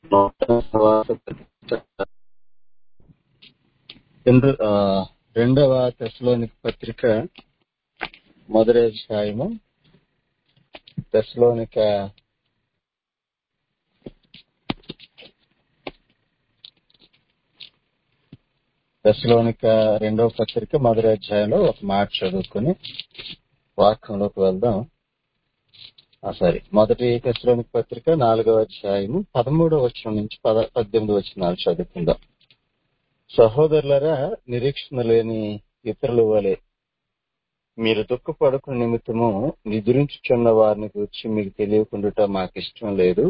నూతన సహవాస రెండు ఆ, రెండవ తెశలోనిక పత్రిక మొదటి అధ్యాయము తెశలోనిక తెశలోనిక రెండవ పత్రిక మొదటి అధ్యాయంలో ఒక మాట చదువుకుని వాక్యంలోకి వెళ్దాం ఆ సారీ మొదటి తెశలోనిక పత్రిక నాలుగవ అధ్యాయము పదమూడవ వచనం నుంచి పద పద్దెనిమిది వచనాలు చదువుకుందాం సహోదరులరా నిరీక్షణ లేని ఇతరుల వలె మీరు దుఃఖపడకు నిమిత్తము నిద్రించుచున్న వారిని గురించి మీకు తెలియకుండా మాకు ఇష్టం లేదు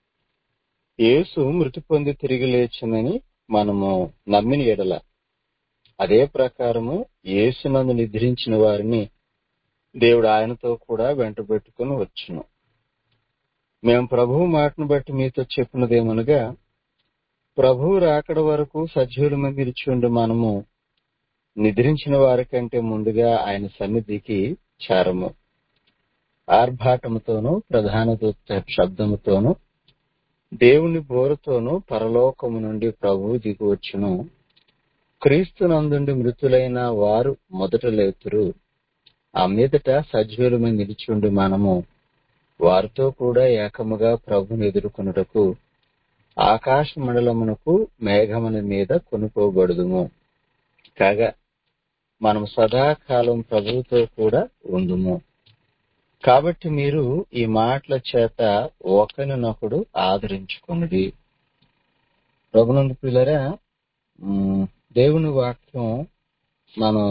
యేసు మృతి పొంది తిరిగి లేచిందని మనము నమ్మిన ఎడల అదే ప్రకారము యేసునందు నిద్రించిన వారిని దేవుడు ఆయనతో కూడా వెంటబెట్టుకుని వచ్చును మేము ప్రభువు మాటను బట్టి మీతో చెప్పినదేమనగా ప్రభువు రాకడ వరకు సజీవులమై నిలిచి మనము నిద్రించిన వారికంటే ముందుగా ఆయన సన్నిధికి చేరము ఆర్భాటముతోనూ ప్రధాన దూత శబ్దముతోనూ దేవుని బోరుతోనూ పరలోకము నుండి ప్రభువు దిగువచ్చును క్రీస్తునందుండి మృతులైన వారు మొదట లేతురు ఆ మీదట సజీవులమై నిలిచిండి మనము వారితో కూడా ఏకముగా ప్రభుని ఎదుర్కొనుటకు ఆకాశ మండలమునకు మేఘముల మీద కొనుకోబడుదుము కాగా మనం సదాకాలం ప్రభువుతో కూడా ఉందుము కాబట్టి మీరు ఈ మాటల చేత ఒకరినొకడు ఆదరించుకున్నది ప్రభునందు పిల్లరా ఉమ్, దేవుని వాక్యం మనం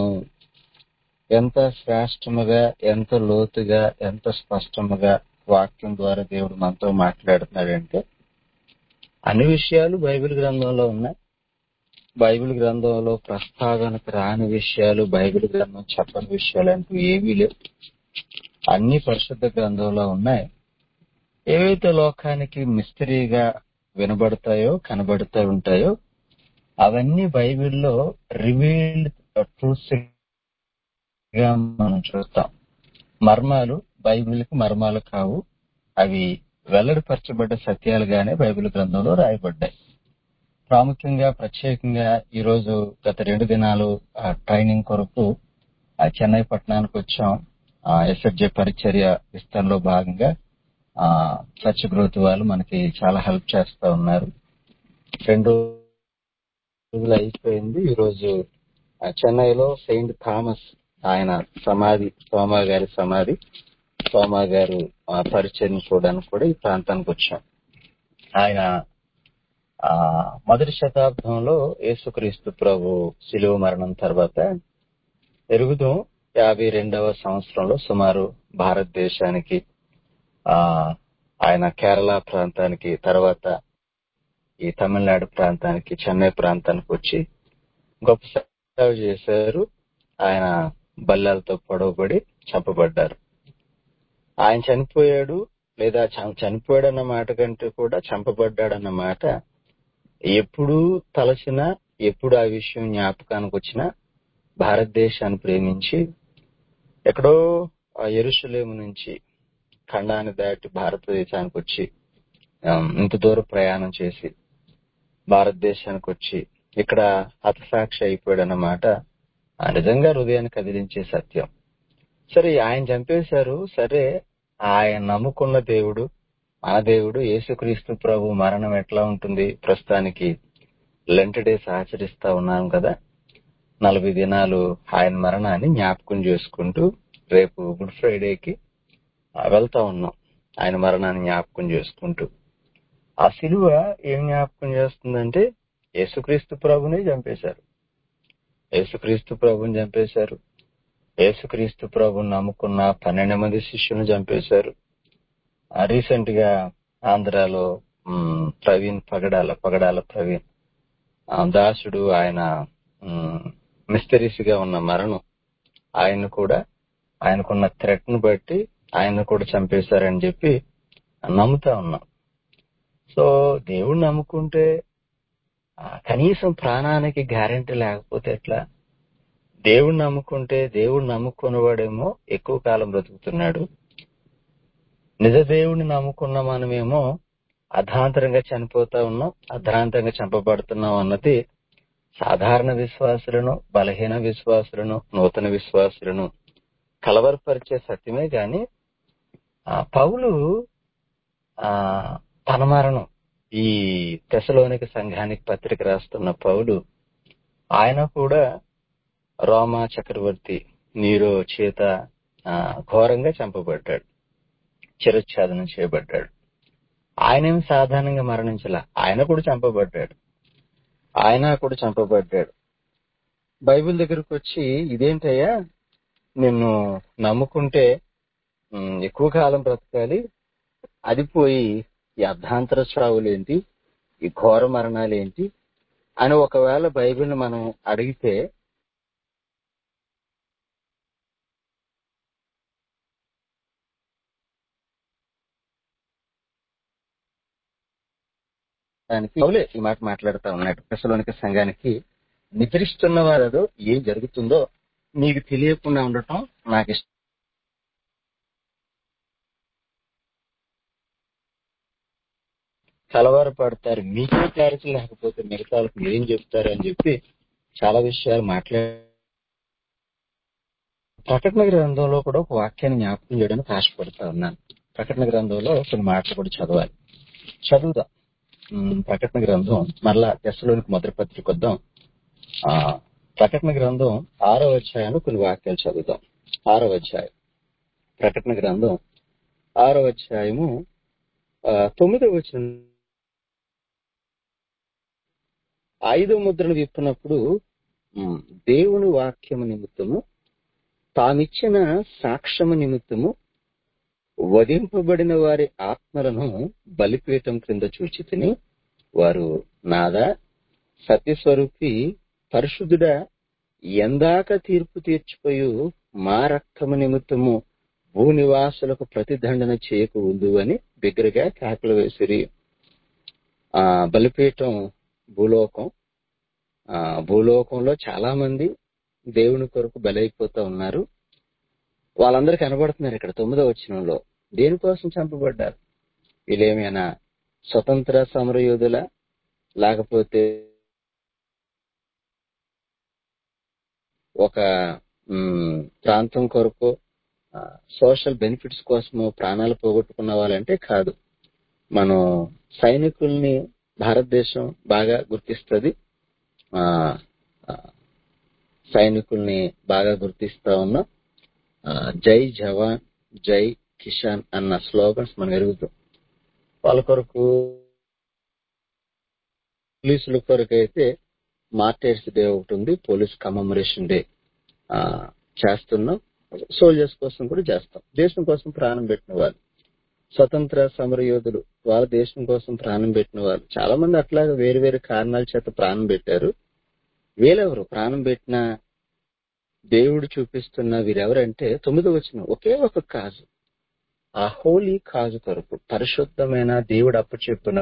ఎంత శ్రేష్టముగా ఎంత లోతుగా ఎంత స్పష్టముగా వాక్యం ద్వారా దేవుడు మనతో మాట్లాడుతున్నాడంటే అన్ని విషయాలు బైబిల్ గ్రంథంలో ఉన్నాయి బైబిల్ గ్రంథంలో ప్రస్తావనకు రాని విషయాలు బైబిల్ గ్రంథం చెప్పని విషయాలు అంటూ ఏవీ లేవు అన్ని పరిశుద్ధ గ్రంథంలో ఉన్నాయి ఏవైతే లోకానికి మిస్టరీగా వినబడతాయో కనబడుతూ ఉంటాయో అవన్నీ బైబిల్లో రివీల్డ్ ట్రూత్స్ గా మనం చూస్తాం మర్మాలు బైబిల్కి మర్మాలు కావు అవి వెల్లడిపరచబడ్డ సత్యాలుగానే బైబిల్ గ్రంథంలో రాయబడ్డాయి ప్రాముఖ్యంగా ప్రత్యేకంగా ఈ రోజు గత రెండు దినాలు ఆ ట్రైనింగ్ కొరకు ఆ చెన్నై పట్టణానికి వచ్చాం ఆ ఎస్ఎఫ్జే పరిచర్య విస్తరణలో భాగంగా ఆ చర్చ్ గ్రోత్ వాళ్ళు మనకి చాలా హెల్ప్ చేస్తా ఉన్నారు రెండు రోజులు అయిపోయింది ఈ రోజు ఆ చెన్నైలో సెయింట్ థామస్ ఆయన సమాధి సోమా గారి సమాధి సోమా గారు ఆ పరిచయం చూడడానికి కూడా ఈ ప్రాంతానికి వచ్చాం ఆయన ఆ మొదటి శతాబ్దంలో యేసుక్రీస్తు ప్రభు శిలువ మరణం తర్వాత ఎరుగుదం యాభై రెండవ సంవత్సరంలో సుమారు భారతదేశానికి ఆ ఆయన కేరళ ప్రాంతానికి తర్వాత ఈ తమిళనాడు ప్రాంతానికి చెన్నై ప్రాంతానికి వచ్చి గొప్ప సేవ చేశారు ఆయన బల్లాలతో పొడవబడి చంపబడ్డారు ఆయన చనిపోయాడు లేదా చ- చనిపోయాడన్న మాట కంటే కూడా చంపబడ్డాడన్న మాట ఎప్పుడు తలచినా ఎప్పుడు ఆ విషయం జ్ఞాపకానికి వచ్చినా భారతదేశాన్ని ప్రేమించి ఎక్కడో ఆ ఎరుషలేము నుంచి ఖండాన్ని దాటి భారతదేశానికి వచ్చి ఆ, ఇంత దూరం ప్రయాణం చేసి భారతదేశానికి వచ్చి ఇక్కడ హతసాక్షి అయిపోయాడన్నమాట ఆ, నిజంగా హృదయాన్ని కదిలించే సత్యం సరే ఆయన చంపేశారు సరే ఆయన నమ్ముకున్న దేవుడు మన దేవుడు యేసుక్రీస్తు ప్రభు మరణం ఎట్లా ఉంటుంది ప్రస్తుతానికి లెంట్ డేస్ ఆచరిస్తా ఉన్నాం కదా నలభై దినాలు ఆయన మరణాన్ని జ్ఞాపకం చేసుకుంటూ రేపు గుడ్ ఫ్రైడేకి ఆ, వెళ్తా ఉన్నాం ఆయన మరణాన్ని జ్ఞాపకం చేసుకుంటూ ఆ సిలువ ఏం జ్ఞాపకం చేస్తుందంటే యేసుక్రీస్తు ప్రభుని చంపేశారు యేసుక్రీస్తు ప్రభుని చంపేశారు యేసుక్రీస్తు ప్రభుని నమ్ముకున్న పన్నెండు మంది శిష్యులను చంపేశారు రీసెంట్ గా ఆంధ్రాలో మ్, ప్రవీణ్ పగడాల పగడాల ప్రవీణ్ ఆ, దాసుడు ఆయన మిస్టరీస్ గా ఉన్న మరణం ఆయన కూడా ఆయనకున్న థ్రెట్ ను బట్టి ఆయన కూడా చంపేశారని చెప్పి నమ్ముతా ఉన్నాం సో దేవుడు నమ్ముకుంటే ఆ, కనీసం ప్రాణానికి గ్యారెంటీ లేకపోతే ఎట్లా దేవుడు నమ్ముకుంటే దేవుడు నమ్ముకున్నవాడేమో ఎక్కువ కాలం బ్రతుకుతున్నాడు నిజ దేవుడిని నమ్ముకున్న మనమేమో అర్ధాంతరంగా చనిపోతా ఉన్నాం అర్ధాంతరంగా చంపబడుతున్నాం అన్నది సాధారణ విశ్వాసులను బలహీన విశ్వాసులను నూతన విశ్వాసులను కలవరపరిచే సత్యమే గాని ఆ పౌలు ఆ తన మరణం ఈ తెసలోనిక సంఘానికి పత్రిక రాస్తున్న పౌలు ఆయన కూడా రోమా చక్రవర్తి నీరో చేత ఆ, ఘోరంగా చంపబడ్డాడు చిరచ్ఛేదనం చేయబడ్డాడు ఆయనేం సాధారణంగా మరణించలా ఆయన కూడా చంపబడ్డాడు ఆయన కూడా చంపబడ్డాడు బైబిల్ దగ్గరకు వచ్చి ఇదేంటయ్యా నిన్ను నమ్ముకుంటే ఉమ్, ఎక్కువ కాలం బ్రతకాలి అది పోయి ఈ అర్ధాంతర చావులేంటి ఈ ఘోర మరణాలేంటి అని ఒకవేళ బైబిల్ మనం అడిగితే దానికి పౌలే ఈ మాట మాట్లాడుతా ఉన్నాడు ప్రసలోనిక సంఘానికి నిద్రిస్తున్న వారు ఏం జరుగుతుందో నీకు తెలియకుండా ఉండటం నాకు ఇష్టం కలవరపడతారు మీకే క్లారిటీ లేకపోతే మిగతా వాళ్ళకి మీరేం చెప్తారు అని చెప్పి చాలా విషయాలు మాట్లాడ ప్రకటన గ్రంథంలో కూడా ఒక వాక్యాన్ని జ్ఞాపకం చేయడానికి ఆశపడతా ఉన్నాను ప్రకటన గ్రంథంలో కొన్ని మాటలు కూడా చదవాలి చదువుదాం ఉమ్, ప్రకటన గ్రంథం మరలా దశలోనికి మొదటి పత్రిక వద్దాం ఆ ప్రకటన గ్రంథం ఆరో అధ్యాయంలో కొన్ని వాక్యాలు చదువుదాం ఆరో అధ్యాయం ప్రకటన గ్రంథం ఆరో అధ్యాయము ఆ, తొమ్మిదో వచ్చిన ఐదో ముద్రను విప్పినప్పుడు ఉమ్, దేవుని వాక్యము నిమిత్తము తామిచ్చిన సాక్ష్యము నిమిత్తము వధింపబడిన వారి ఆత్మలను బలిపీఠం క్రింద చూచి తిని వారు నాదా సత్యస్వరూపి పరిశుద్ధుడా ఎందాక తీర్పు తీర్చిపోయు మా రక్తము నిమిత్తము భూనివాసులకు ప్రతిదండన చేయకు ఉందు అని బిగ్గరగా కేకలు వేసిరి ఆ బలిపీఠం భూలోకం ఆ భూలోకంలో చాలా మంది దేవుని కొరకు బలైపోతా ఉన్నారు వాళ్ళందరూ కనబడుతున్నారు ఇక్కడ తొమ్మిదో వచనంలో దేనికోసం చంపబడ్డారు వీళ్ళేమైనా స్వతంత్ర సమరయోధుల లేకపోతే ఒక మ్, ప్రాంతం కొరకు సోషల్ బెనిఫిట్స్ కోసము ప్రాణాలు పోగొట్టుకున్న వాళ్ళంటే కాదు మనం సైనికుల్ని భారతదేశం బాగా గుర్తిస్తుంది ఆ, ఆ, సైనికుల్ని బాగా గుర్తిస్తా ఉన్నాం ఆ, జై జవాన్ జై కిషాన్ అన్న స్లోగన్స్ మనం ఎరుగుతాం వాళ్ళ కొరకు పోలీసుల కొరకు అయితే మార్టైర్స్ డే ఒకటి ఉంది పోలీస్ కమమరేషన్ డే ఆ, చేస్తున్నాం సోల్జర్స్ కోసం కూడా చేస్తాం దేశం కోసం ప్రాణం పెట్టిన వాళ్ళు స్వతంత్ర సమర యోధులు వాళ్ళ దేశం కోసం ప్రాణం పెట్టిన వాళ్ళు చాలా మంది అట్లాగా వేరు వేరు కారణాల చేత ప్రాణం పెట్టారు వీళ్ళెవరు ప్రాణం పెట్టిన దేవుడు చూపిస్తున్న వీరెవరంటే తొమ్మిది వచ్చిన ఒకే ఒక కాజు ఆ హోలీ కాజు కొరకు పరిశుద్ధమైన దేవుడు అప్పచెప్పిన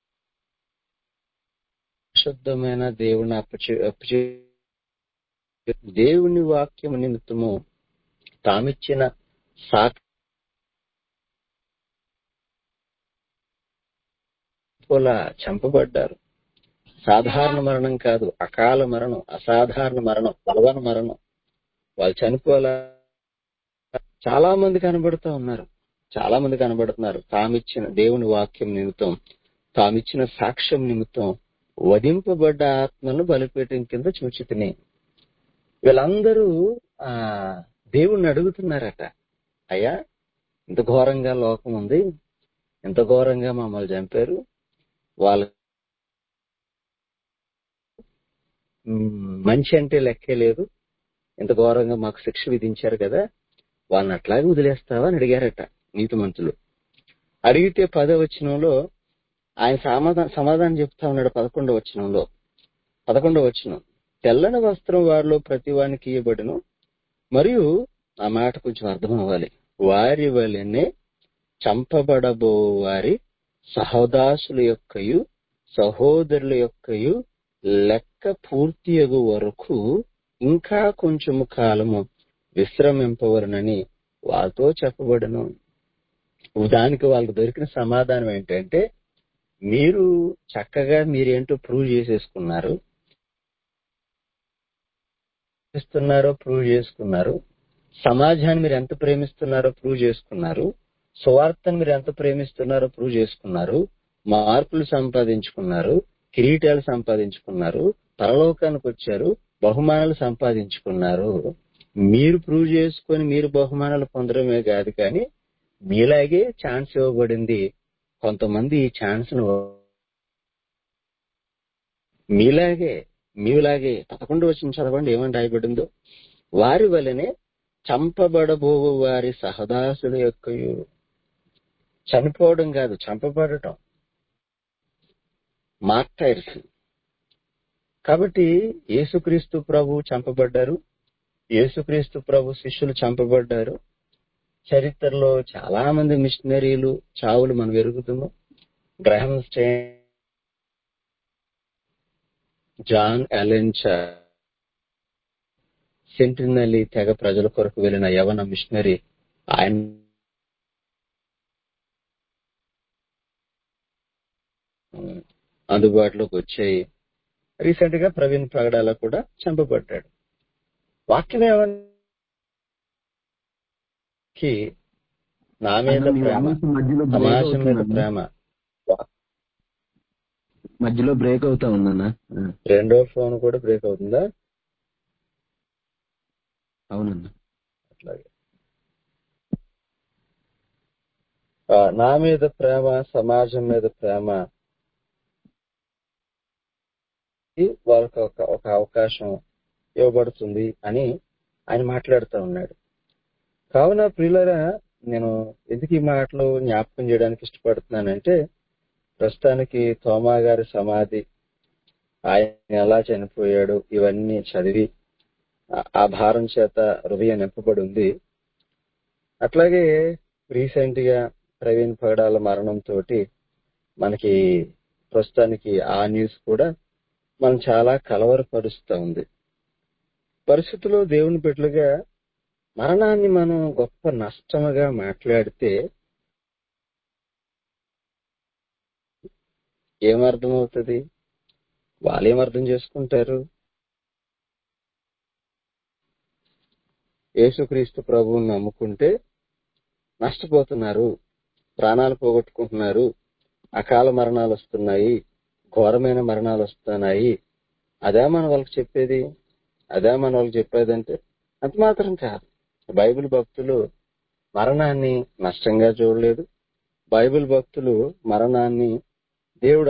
పరిశుద్ధమైన దేవుని అప్పచె అప్పచె దేవుని వాక్యం నిమిత్తము తామిచ్చిన సాక్షి చంపబడ్డారు సాధారణ మరణం కాదు అకాల మరణం అసాధారణ మరణం బలవన మరణం వాళ్ళు చనిపోలా చాలా మంది కనబడుతూ ఉన్నారు చాలా మంది కనబడుతున్నారు తామిచ్చిన దేవుని వాక్యం నిమిత్తం తామిచ్చిన సాక్ష్యం నిమిత్తం వధింపబడ్డ ఆత్మలను బలిపీఠం కింద చూచితిని వీళ్ళందరూ ఆ దేవుణ్ణి అడుగుతున్నారట అయ్యా ఇంత ఘోరంగా లోకం ఉంది ఇంత ఘోరంగా మమ్మల్ని చంపారు వాళ్ళ మ్, మంచి అంటే లెక్కే లేదు ఇంత ఘోరంగా మాకు శిక్ష విధించారు కదా వాళ్ళని అట్లాగే వదిలేస్తావా అని అడిగారట నీతిమంతులు అడిగితే పదో వచనంలో ఆయన సమాధానం సమాధానం చెప్తా ఉన్నాడు పదకొండవ వచనంలో పదకొండవ వచనం తెల్లని వస్త్రం వారిలో ప్రతి వానికి ఇవ్వబడును మరియు ఆ మాట కొంచెం అర్థం అవ్వాలి వారి వలనే చంపబడబో వారి సహోదాసుల యొక్కయు సహోదరుల యొక్కయు లెక్క పూర్తియగు వరకు ఇంకా కొంచెము కాలము విశ్రమింపవలనని వాళ్ళతో చెప్పబడను దానికి వాళ్ళకు దొరికిన సమాధానం ఏంటంటే మీరు చక్కగా మీరేంటో ప్రూవ్ చేసేసుకున్నారు ఇస్తున్నారో ప్రూవ్ చేసుకున్నారు సమాజాన్ని మీరు ఎంత ప్రేమిస్తున్నారో ప్రూవ్ చేసుకున్నారు సువార్తను మీరు ఎంత ప్రేమిస్తున్నారో ప్రూవ్ చేసుకున్నారు మార్కులు సంపాదించుకున్నారు కిరీటాలు సంపాదించుకున్నారు పరలోకానికి వచ్చారు బహుమానాలు సంపాదించుకున్నారు మీరు ప్రూవ్ చేసుకొని మీరు బహుమానాలు పొందడమే కాదు కానీ మీలాగే ఛాన్స్ ఇవ్వబడింది కొంతమంది ఈ ఛాన్స్ ను మీలాగే మీలాగే పదకొండు వచ్చిన చదవండి ఏమని రాయబడిందో వారి వలనే చంపబడబోవు వారి సహదాసుల యొక్క చనిపోవడం కాదు చంపబడటం మార్టైర్స్ కాబట్టి యేసుక్రీస్తు ప్రభు చంపబడ్డారు యేసుక్రీస్తు ప్రభు శిష్యులు చంపబడ్డారు చరిత్రలో చాలా మంది మిషనరీలు చావులు మనం ఎరుగుతున్నాం గ్రహం స్టే జాన్ అలెన్చ సెంటినలీ తెగ ప్రజల కొరకు వెళ్ళిన యవన మిషనరీ ఆయన అందుబాటులోకి వచ్చాయి రీసెంట్ గా ప్రవీణ్ పగడాల కూడా చంపబడ్డాడు వాక్యం ఏమకి నా మీద అన్న, మీ ప్రేమ వాయిస్ మధ్యలో బ్రేక్ సమాజం మీద అవుతుందన్న. ప్రేమ మధ్యలో బ్రేక్ అవుతా ఉందన్న ఆ, రెండో ఫోన్ కూడా బ్రేక్ అవుతుందా అవునన్న అట్లాగే ఆ, నా మీద ప్రేమ సమాజం మీద ప్రేమ ఈ వాళ్ళకి ఒక ఒక అవకాశం ఇవ్వబడుతుంది అని ఆయన మాట్లాడుతూ ఉన్నాడు కావున ప్రియులరా నేను ఎందుకు ఈ మాటలు జ్ఞాపకం చేయడానికి ఇష్టపడుతున్నానంటే ప్రస్తుతానికి తోమా గారి సమాధి ఆయన ఎలా చనిపోయాడు ఇవన్నీ చదివి ఆ- ఆ భారం చేత హృదయం నింపబడి ఉంది అట్లాగే రీసెంట్ గా ప్రవీణ్ పగడాల మరణం తోటి మనకి ప్రస్తుతానికి ఆ న్యూస్ కూడా మనం చాలా కలవరపరుస్తూ ఉంది పరిస్థితుల్లో దేవుని బిడ్డలుగా మరణాన్ని మనం గొప్ప నష్టముగా మాట్లాడితే ఏమర్థమవుతుంది వాళ్ళు ఏమర్థం చేసుకుంటారు యేసుక్రీస్తు ప్రభువుని నమ్ముకుంటే నష్టపోతున్నారు ప్రాణాలు పోగొట్టుకుంటున్నారు అకాల మరణాలు వస్తున్నాయి ఘోరమైన మరణాలు వస్తున్నాయి అదే మన వాళ్ళకి చెప్పేది అదే మన వాళ్ళకి చెప్పేదంటే అంత మాత్రం కాదు బైబిల్ భక్తులు మరణాన్ని నష్టంగా చూడలేదు బైబిల్ భక్తులు మరణాన్ని దేవుడు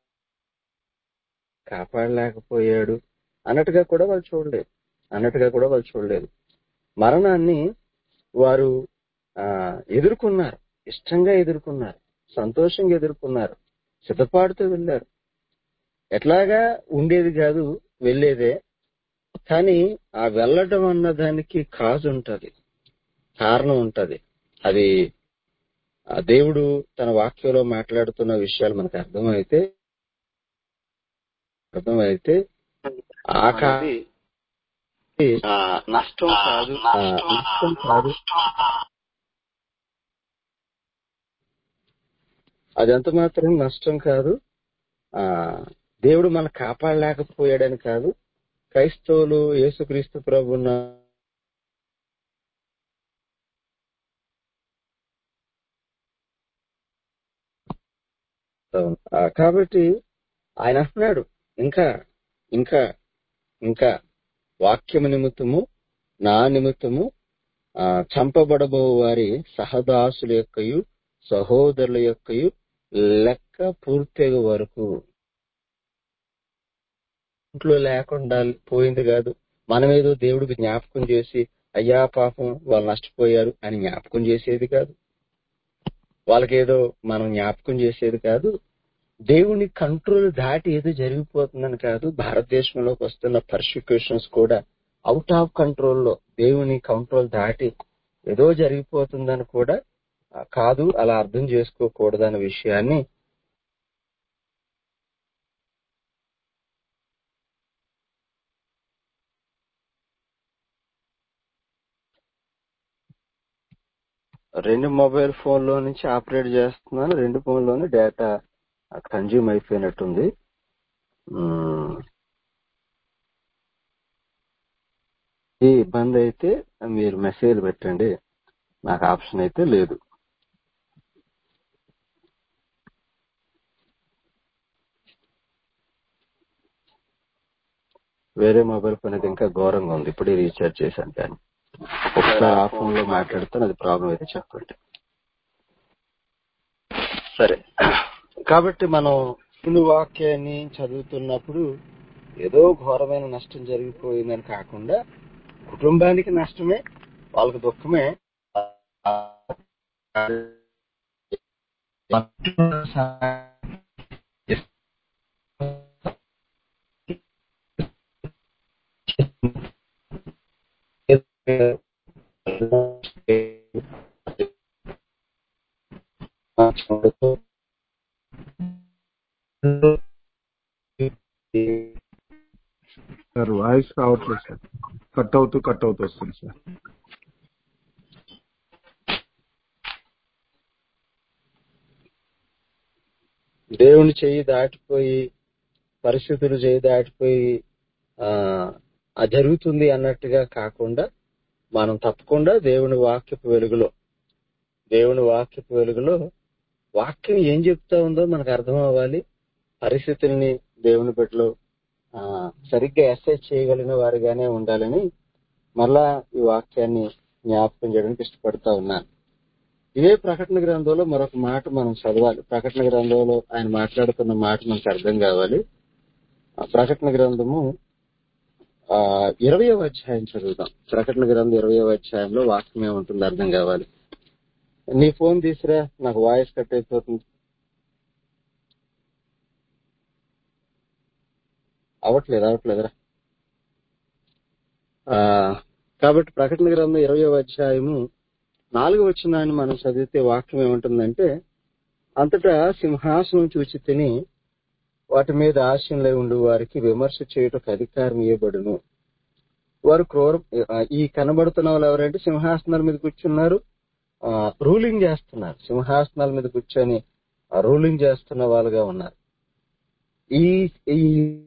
కాపాడలేకపోయాడు అన్నట్టుగా కూడా వాళ్ళు చూడలేదు అన్నట్టుగా కూడా వాళ్ళు చూడలేదు మరణాన్ని వారు ఆ, ఎదుర్కొన్నారు ఇష్టంగా ఎదుర్కొన్నారు సంతోషంగా ఎదుర్కొన్నారు సిద్ధపాటుతో వెళ్ళారు ఎట్లాగా ఉండేది కాదు వెళ్ళేదే కానీ ఆ వెళ్ళటం అన్న దానికి కాజు ఉంటది కారణం ఉంటది అది ఆ దేవుడు తన వాక్యంలో మాట్లాడుతున్న విషయాలు మనకు అర్థమైతే అర్థమైతే ఆ కా- ఆ, నష్టం కాదు ఆ, నష్టం కాదు అది ఎంత మాత్రం నష్టం కాదు ఆ దేవుడు మన కాపాడలేకపోయాడని కాదు క్రైస్తవులు యేసుక్రీస్తు ప్రభున్న ఆ, కాబట్టి ఆయన అంటున్నాడు ఇంకా ఇంకా ఇంకా వాక్యము నిమిత్తము నా నిమిత్తము ఆ, చంపబడబో వారి సహదాసుల యొక్కయు సహోదరుల యొక్కయు లెక్క పూర్తయ్యే వరకు ఇంట్లో లేకుండా పోయింది కాదు మనమేదో దేవుడికి జ్ఞాపకం చేసి అయ్యా పాపం వాళ్ళు నష్టపోయారు అని జ్ఞాపకం చేసేది కాదు వాళ్ళకేదో మనం జ్ఞాపకం చేసేది కాదు దేవుని కంట్రోల్ దాటి ఏదో జరిగిపోతుందని కాదు భారతదేశంలోకి వస్తున్న పర్సిక్యూషన్స్ కూడా అవుట్ ఆఫ్ కంట్రోల్లో దేవుని కంట్రోల్ దాటి ఏదో జరిగిపోతుందని కూడా ఆ, కాదు అలా అర్థం చేసుకోకూడదన్న విషయాన్ని రెండు మొబైల్ ఫోన్ లో నుంచి ఆపరేట్ చేస్తున్నాను రెండు ఫోన్ లోని డేటా కన్జ్యూమ్ అయిపోయినట్టుంది ఉమ్, ఈ ఇబ్బంది అయితే మీరు మెసేజ్ పెట్టండి నాకు ఆప్షన్ అయితే లేదు వేరే మొబైల్ ఫోన్ అయితే ఇంకా ఘోరంగా ఉంది ఇప్పుడే రీఛార్జ్ చేశాను కానీ ఒకసారి ఆ ఫోన్ లో మాట్లాడితే అది ప్రాబ్లం అయితే చెప్పండి సరే కాబట్టి మనం ఈ వాక్యాన్ని చదువుతున్నప్పుడు ఏదో ఘోరమైన నష్టం జరిగిపోయిందని కాకుండా కుటుంబానికి నష్టమే వాళ్ళకి దుఃఖమే సార్ వాయిస్ రావట్లేదు సార్ కట్ అవుతూ కట్ అవుతూ వస్తుంది సార్ దేవుని చెయ్యి దాటిపోయి పరిస్థితులు చేయి దాటిపోయి ఆ అది జరుగుతుంది అన్నట్టుగా కాకుండా మనం తప్పకుండా దేవుని వాక్యపు వెలుగులో దేవుని వాక్యపు వెలుగులో వాక్యం ఏం చెప్తా ఉందో మనకు అర్థం అవ్వాలి పరిస్థితుల్ని దేవుని బిడ్డలో ఆ, సరిగ్గా అసెస్ చేయగలిగిన వారిగానే ఉండాలని మరలా ఈ వాక్యాన్ని జ్ఞాపకం చేయడానికి ఇష్టపడతా ఉన్నాను ఇదే ప్రకటన గ్రంథంలో మరొక మాట మనం చదవాలి ప్రకటన గ్రంథంలో ఆయన మాట్లాడుతున్న మాట మనకు అర్థం కావాలి ఆ ప్రకటన గ్రంథము ఆ ఇరవయో అధ్యాయం చదువుదాం ప్రకటన గ్రంథం ఇరవయో అధ్యాయంలో వాక్యం ఏముంటుంది అర్థం కావాలి నీ ఫోన్ తీసిరా నాకు వాయిస్ కట్ అయిపోతుంది అవట్లేదు అవట్లేదురా ఆ, కాబట్టి ప్రకటన గ్రంథం ఇరవయో అధ్యాయము నాలుగు వచ్చినాన్ని మనం చదివితే వాక్యం ఏముంటుందంటే అంతటా సింహాసనం చూచి తిని వాటి మీద ఆశయంలో ఉండి వారికి విమర్శ చేయుటకు అధికారం ఇవ్వబడును వారు క్రూర ఆ, ఈ కనబడుతున్న వాళ్ళు ఎవరంటే సింహాసనాల మీద కూర్చున్నారు ఆ, రూలింగ్ చేస్తున్నారు సింహాసనాల మీద కూర్చొని ఆ, రూలింగ్ చేస్తున్న వాళ్ళుగా ఉన్నారు ఈ ఈ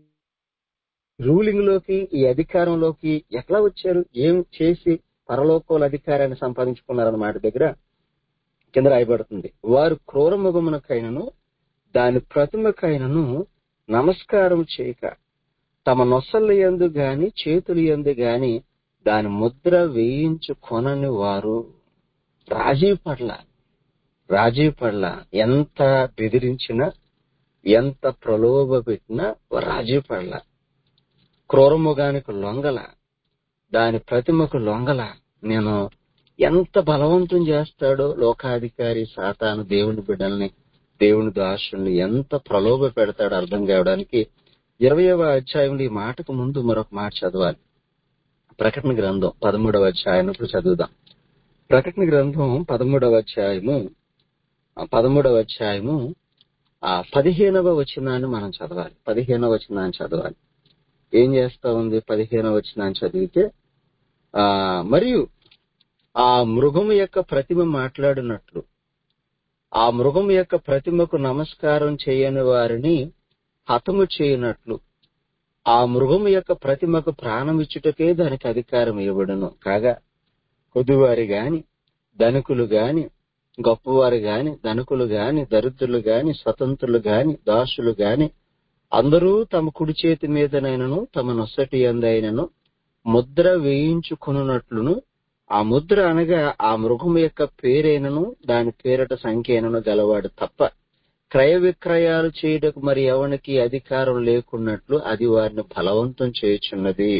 రూలింగ్ లోకి ఈ అధికారంలోకి ఎట్లా వచ్చారు ఏం చేసి పరలోకాల అధికారాన్ని సంపాదించుకున్నారన్న మాట దగ్గర కింద రాయబడుతుంది వారు క్రూర ముఖమునకైనను దాని ప్రతిమకైనను నమస్కారం చేయక తమ నొసళ్ళ యందు గాని చేతుల యందు గాని దాని ముద్ర వేయించుకొనని వారు రాజీ పడల రాజీ పడల ఎంత బెదిరించినా ఎంత ప్రలోభ పెట్టినా వారు రాజీ పడల క్రూరముగానికి లొంగల దాని ప్రతిమకు లొంగల నేను ఎంత బలవంతం చేస్తాడో లోకాధికారి సాతాను దేవుని బిడ్డల్ని దేవుని దాసుల్ని ఎంత ప్రలోభ పెడతాడో అర్థం కావడానికి ఇరవయవ అధ్యాయంలో ఈ మాటకు ముందు మరొక మాట చదవాలి ప్రకటన గ్రంథం పదమూడవ అధ్యాయం ఇప్పుడు చదువుదాం ప్రకటన గ్రంథం పదమూడవ అధ్యాయము ఆ పదమూడవ అధ్యాయము ఆ పదిహేనవ వచనాన్ని మనం చదవాలి పదిహేనవ వచనాన్ని చదవాలి ఏం చేస్తా ఉంది పదిహేనవ వచనాన్ని చదివితే ఆ మరియు ఆ మృగము యొక్క ప్రతిమ మాట్లాడినట్లు ఆ మృగము యొక్క ప్రతిమకు నమస్కారం చేయని వారిని హతము చేయనట్లు ఆ మృగము యొక్క ప్రతిమకు ప్రాణం ఇచ్చుటకే దానికి అధికారం ఇవ్వబడును కాగా కొద్దివారి గాని ధనికులు గాని గొప్పవారు గాని ధనికులు గాని దరిద్రులు గాని స్వతంత్రులు గాని దాసులు గాని అందరూ తమ కుడి చేతి మీదనైనను తమ నొసటి అందైనను ముద్ర వేయించుకున్నట్లును ఆ ముద్ర అనగా ఆ మృగము యొక్క పేరైనను దాని పేరట సంఖ్యైనను గలవాడు తప్ప క్రయ విక్రయాలు చేయుటకు మరి ఎవనికి అధికారం లేకున్నట్లు అది వారిని బలవంతం చేయుచున్నది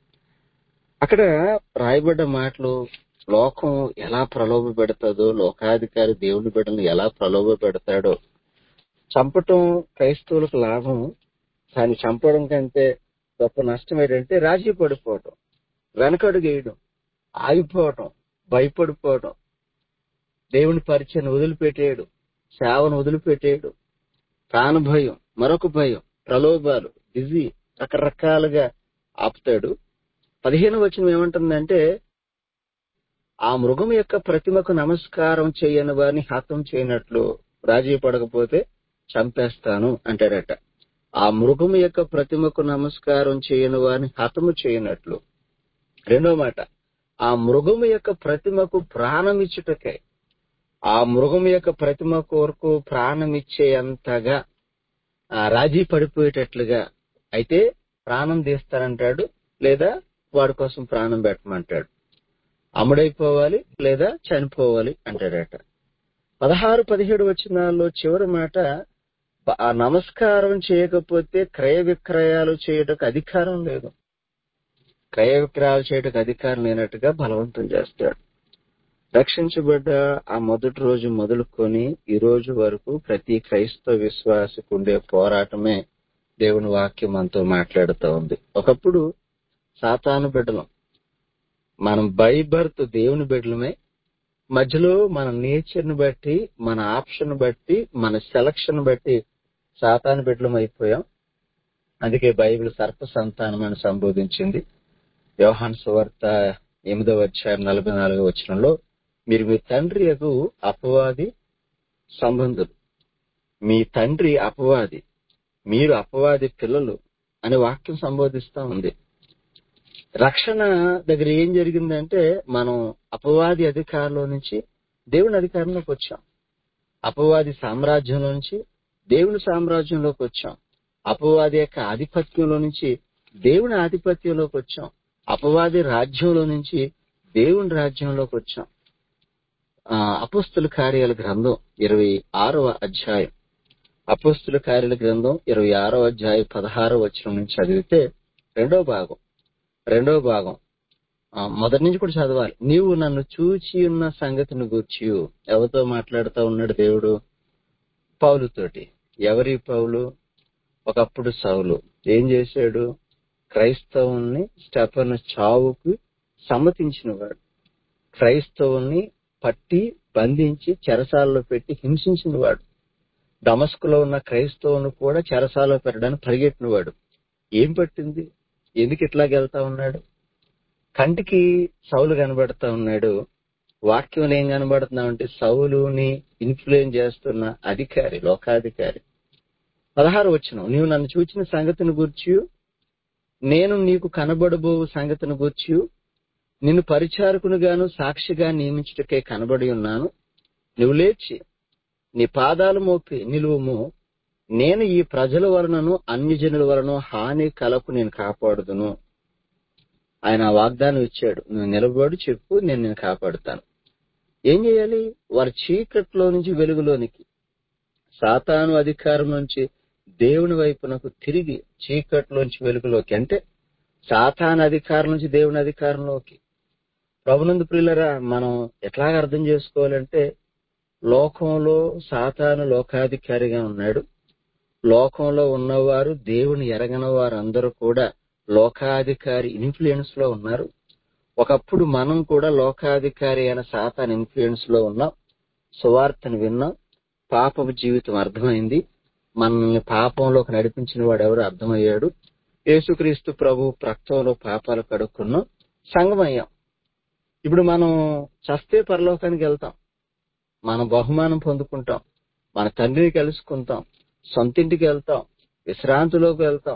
అక్కడ రాయబడ్డ మాటలు లోకం ఎలా ప్రలోభ పెడతాదో లోకాధికారి దేవుని బిడ్డను ఎలా ప్రలోభ పెడతాడో చంపటం క్రైస్తవులకు లాభం కానీ చంపడం కంటే గొప్ప నష్టం ఏంటంటే రాజీ పడిపోవటం వెనకడుగేయడం ఆగిపోవటం భయపడిపోవటం దేవుని పరిచయం వదిలిపెట్టేయడు సేవను వదిలిపెట్టేయడు ప్రాణ భయం మరొక భయం ప్రలోభాలు బిజీ రకరకాలుగా ఆపుతాడు పదిహేను వచనం ఏమంటుందంటే ఆ మృగం యొక్క ప్రతిమకు నమస్కారం చేయని వారిని హతం చేయనట్లు రాజీ పడకపోతే చంపేస్తాను అంటాడట ఆ మృగము యొక్క ప్రతిమకు నమస్కారం చేయని వారిని హతము చేయనట్లు రెండో మాట ఆ మృగము యొక్క ప్రతిమకు ప్రాణమిచ్చుటకై ఆ మృగం యొక్క ప్రతిమ కొరకు ప్రాణమిచ్చేంతగా ఆ రాజీ పడిపోయేటట్లుగా అయితే ప్రాణం తీస్తానంటాడు లేదా వాడి కోసం ప్రాణం పెట్టమంటాడు అమ్ముడైపోవాలి లేదా చనిపోవాలి అంటాడట పదహారు పదిహేడు వచనాల్లో చివరి మాట ఆ నమస్కారం చేయకపోతే క్రయ విక్రయాలు చేయటకు అధికారం లేదు క్రయ విక్రయాలు చేయటకు అధికారం లేనట్టుగా బలవంతం చేస్తాడు రక్షించబడ్డ ఆ మొదటి రోజు మొదలుకొని ఈ రోజు వరకు ప్రతి క్రైస్తవ విశ్వాసకు ఉండే పోరాటమే దేవుని వాక్యం మనతో మాట్లాడుతూ ఉంది ఒకప్పుడు సాతాను బిడ్డలం మనం బై బర్త్ దేవుని బిడ్డలమే మధ్యలో మన నేచర్ ని బట్టి మన ఆప్షన్ బట్టి మన సెలక్షన్ బట్టి సాతాను బిడ్డలం అయిపోయాం అందుకే బైబిల్ సర్ప సంతానం అని సంబోధించింది యోహాన్ సువార్త ఎనిమిదవ అధ్యాయం నలభై నాలుగవ వచనంలో మీరు మీ తండ్రి యగు అపవాది సంబంధులు మీ తండ్రి అపవాది మీరు అపవాది పిల్లలు అనే వాక్యం సంబోధిస్తా ఉంది రక్షణ దగ్గర ఏం జరిగిందంటే మనం అపవాది అధికారంలో నుంచి దేవుని అధికారంలోకి వచ్చాం అపవాది సామ్రాజ్యంలో నుంచి దేవుని సామ్రాజ్యంలోకి వచ్చాం అపవాది యొక్క ఆధిపత్యంలో నుంచి దేవుని ఆధిపత్యంలోకి వచ్చాం అపవాది రాజ్యంలో నుంచి దేవుని రాజ్యంలోకి వచ్చాం ఆ, అపోస్తుల కార్యాల గ్రంథం ఇరవై ఆరవ అధ్యాయం అపోస్తుల కార్యాల గ్రంథం ఇరవై ఆరవ అధ్యాయం పదహారవ వచనం నుంచి చదివితే రెండో భాగం రెండో భాగం ఆ, మొదటి నుంచి కూడా చదవాలి నీవు నన్ను చూచి ఉన్న సంగతిని గూర్చి ఎవరితో మాట్లాడుతూ ఉన్నాడు దేవుడు పౌలుతోటి ఎవరి పౌలు ఒకప్పుడు సౌలు ఏం చేశాడు క్రైస్తవుల్ని స్టెఫన్ చావుకు సమ్మతించినవాడు క్రైస్తవుల్ని పట్టి బంధించి చెరసాలలో పెట్టి హింసించినవాడు దమస్కులో ఉన్న క్రైస్తవులను కూడా చెరసాలలో పెట్టడానికి పరిగెట్టినవాడు ఏం పట్టింది ఎందుకు ఇట్లాగ వెళ్తా ఉన్నాడు కంటికి సౌలు కనబడతా ఉన్నాడు వాక్యంలో ఏం కనబడుతున్నామంటే సౌలుని ఇన్ఫ్లుయెన్స్ చేస్తున్న అధికారి లోకాధికారి పదహారు వచ్చిన నీవు నన్ను చూచిన సంగతిని గూర్చి నేను నీకు కనబడబో సంగతిని గూర్చి నిన్ను పరిచారకునిగాను సాక్షిగా నియమించుటకే కనబడి ఉన్నాను నువ్వు లేచి నీ పాదాలు మోపి నిలువుము నేను ఈ ప్రజల వలనను అన్యజనుల వలన హాని కలకు నేను కాపాడుదును ఆయన ఆ వాగ్దానం ఇచ్చాడు నువ్వు నిలబడి చెప్పు నేను నేను కాపాడుతాను ఏం చేయాలి వారి చీకట్లో నుంచి వెలుగులోనికి సాతాను అధికారం నుంచి దేవుని వైపునకు తిరిగి చీకట్లోంచి వెలుగులోకి అంటే సాతాను అధికారం నుంచి దేవుని అధికారంలోకి ప్రభునందు ప్రియులరా మనం ఎట్లాగ అర్థం చేసుకోవాలంటే లోకంలో సాతాను లోకాధికారిగా ఉన్నాడు లోకంలో ఉన్నవారు దేవుని ఎరగని వారందరూ కూడా లోకాధికారి ఇన్ఫ్లుయెన్స్ లో ఉన్నారు ఒకప్పుడు మనం కూడా లోకాధికారి అయిన సాతాన్ ఇన్ఫ్లుయెన్స్ లో ఉన్నాం సువార్తను విన్నాం పాపపు జీవితం అర్థమైంది మనల్ని పాపంలోకి నడిపించిన వాడు ఎవరు అర్థమయ్యాడు యేసుక్రీస్తు ప్రభు రక్తంలో పాపాలు కడుక్కున్నాం సంగమయ్యాం ఇప్పుడు మనం చస్తే పరలోకానికి వెళ్తాం మన బహుమానం పొందుకుంటాం మన తండ్రిని కలుసుకుంటాం సొంతింటికి వెళ్తాం విశ్రాంతిలోకి వెళ్తాం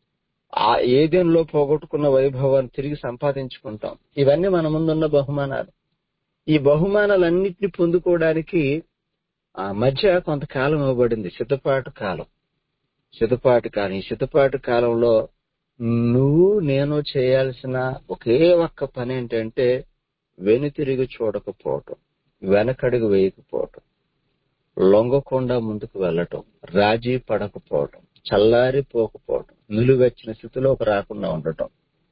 ఆ ఏదేంలో పోగొట్టుకున్న వైభవాన్ని తిరిగి సంపాదించుకుంటాం ఇవన్నీ మన ముందున్న బహుమానాలు ఈ బహుమానాలన్నింటినీ పొందుకోవడానికి ఆ మధ్య కొంతకాలం ఇవ్వబడింది సిద్ధపాటు కాలం సిద్ధపాటు కాలం ఈ సిద్ధపాటు కాలంలో నువ్వు నేను చేయాల్సిన ఒకే ఒక్క పని ఏంటంటే వెనుతిరిగి చూడకపోవటం వెనకడుగు వేయకపోవటం లొంగకుండా ముందుకు వెళ్ళటం రాజీ పడకపోవటం చల్లారిపోకపోవటం నిలువెచ్చిన స్థితిలోకి రాకుండా ఉండటం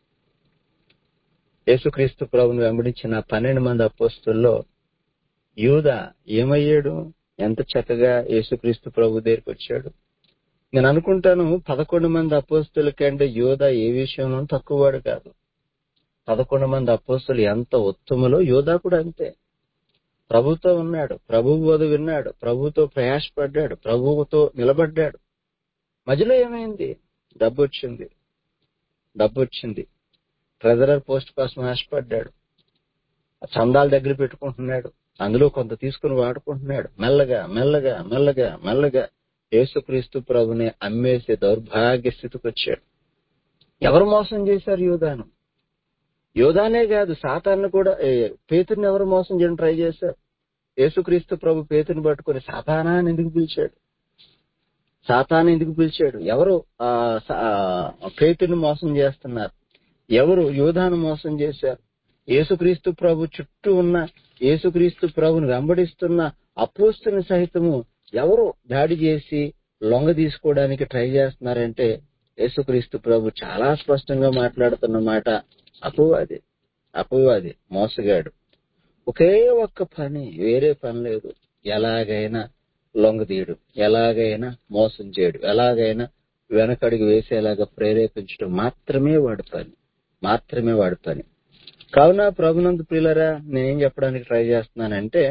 యేసుక్రీస్తు ప్రభుని వెంబడించిన పన్నెండు మంది అపోస్తుల్లో యూద ఏమయ్యాడు ఎంత చక్కగా యేసుక్రీస్తు ప్రభు దగ్గరికి వచ్చాడు నేను అనుకుంటాను పదకొండు మంది అపోస్తుల కంటే యోధ ఏ విషయంలో తక్కువవాడు కాదు పదకొండు మంది అపోస్తులు ఎంత ఉత్తములో యోధా కూడా అంతే ప్రభుతో ఉన్నాడు ప్రభు బోధ విన్నాడు ప్రభుతో ప్రయాసపడ్డాడు ప్రభువుతో నిలబడ్డాడు మధ్యలో ఏమైంది డబ్బు వచ్చింది డబ్బు వచ్చింది ట్రెజరర్ పోస్ట్ కోసం ఆశపడ్డాడు చందాల దగ్గర పెట్టుకుంటున్నాడు అందులో కొంత తీసుకుని వాడుకుంటున్నాడు మెల్లగా మెల్లగా మెల్లగా మెల్లగా యేసుక్రీస్తు ప్రభుని అమ్మేసే దౌర్భాగ్య స్థితికి వచ్చాడు ఎవరు మోసం చేశారు యోధాను యోధానే కాదు సాతాన్ని కూడా ఏ, పేతుర్ని ఎవరు మోసం చేయడం ట్రై చేశారు యేసుక్రీస్తు ప్రభు పేతుని పట్టుకొని సాతానా అని ఎందుకు పిలిచాడు సాతాను ఎందుకు పిలిచాడు ఎవరు ఆ సా- ఆ, పేతుని మోసం చేస్తున్నారు ఎవరు యోధాను మోసం చేశారు యేసుక్రీస్తు ప్రభు చుట్టూ ఉన్న యేసుక్రీస్తు ప్రభుని వెంబడిస్తున్న అపోస్తుని సహితము ఎవరు దాడి చేసి లొంగ తీసుకోవడానికి ట్రై చేస్తున్నారంటే యేసుక్రీస్తు ప్రభు చాలా స్పష్టంగా మాట్లాడుతున్న మాట అపవాది అపవాది మోసగాడు ఒకే ఒక్క పని వేరే పని లేదు ఎలాగైనా లొంగదీయడు ఎలాగైనా మోసం చేయడు ఎలాగైనా వెనకడుగు వేసేలాగా ప్రేరేపించడం మాత్రమే వాడి పని మాత్రమే వాడి పని కావున ప్రభునందు ప్రియులరా నేనేం చెప్పడానికి ట్రై చేస్తున్నానంటే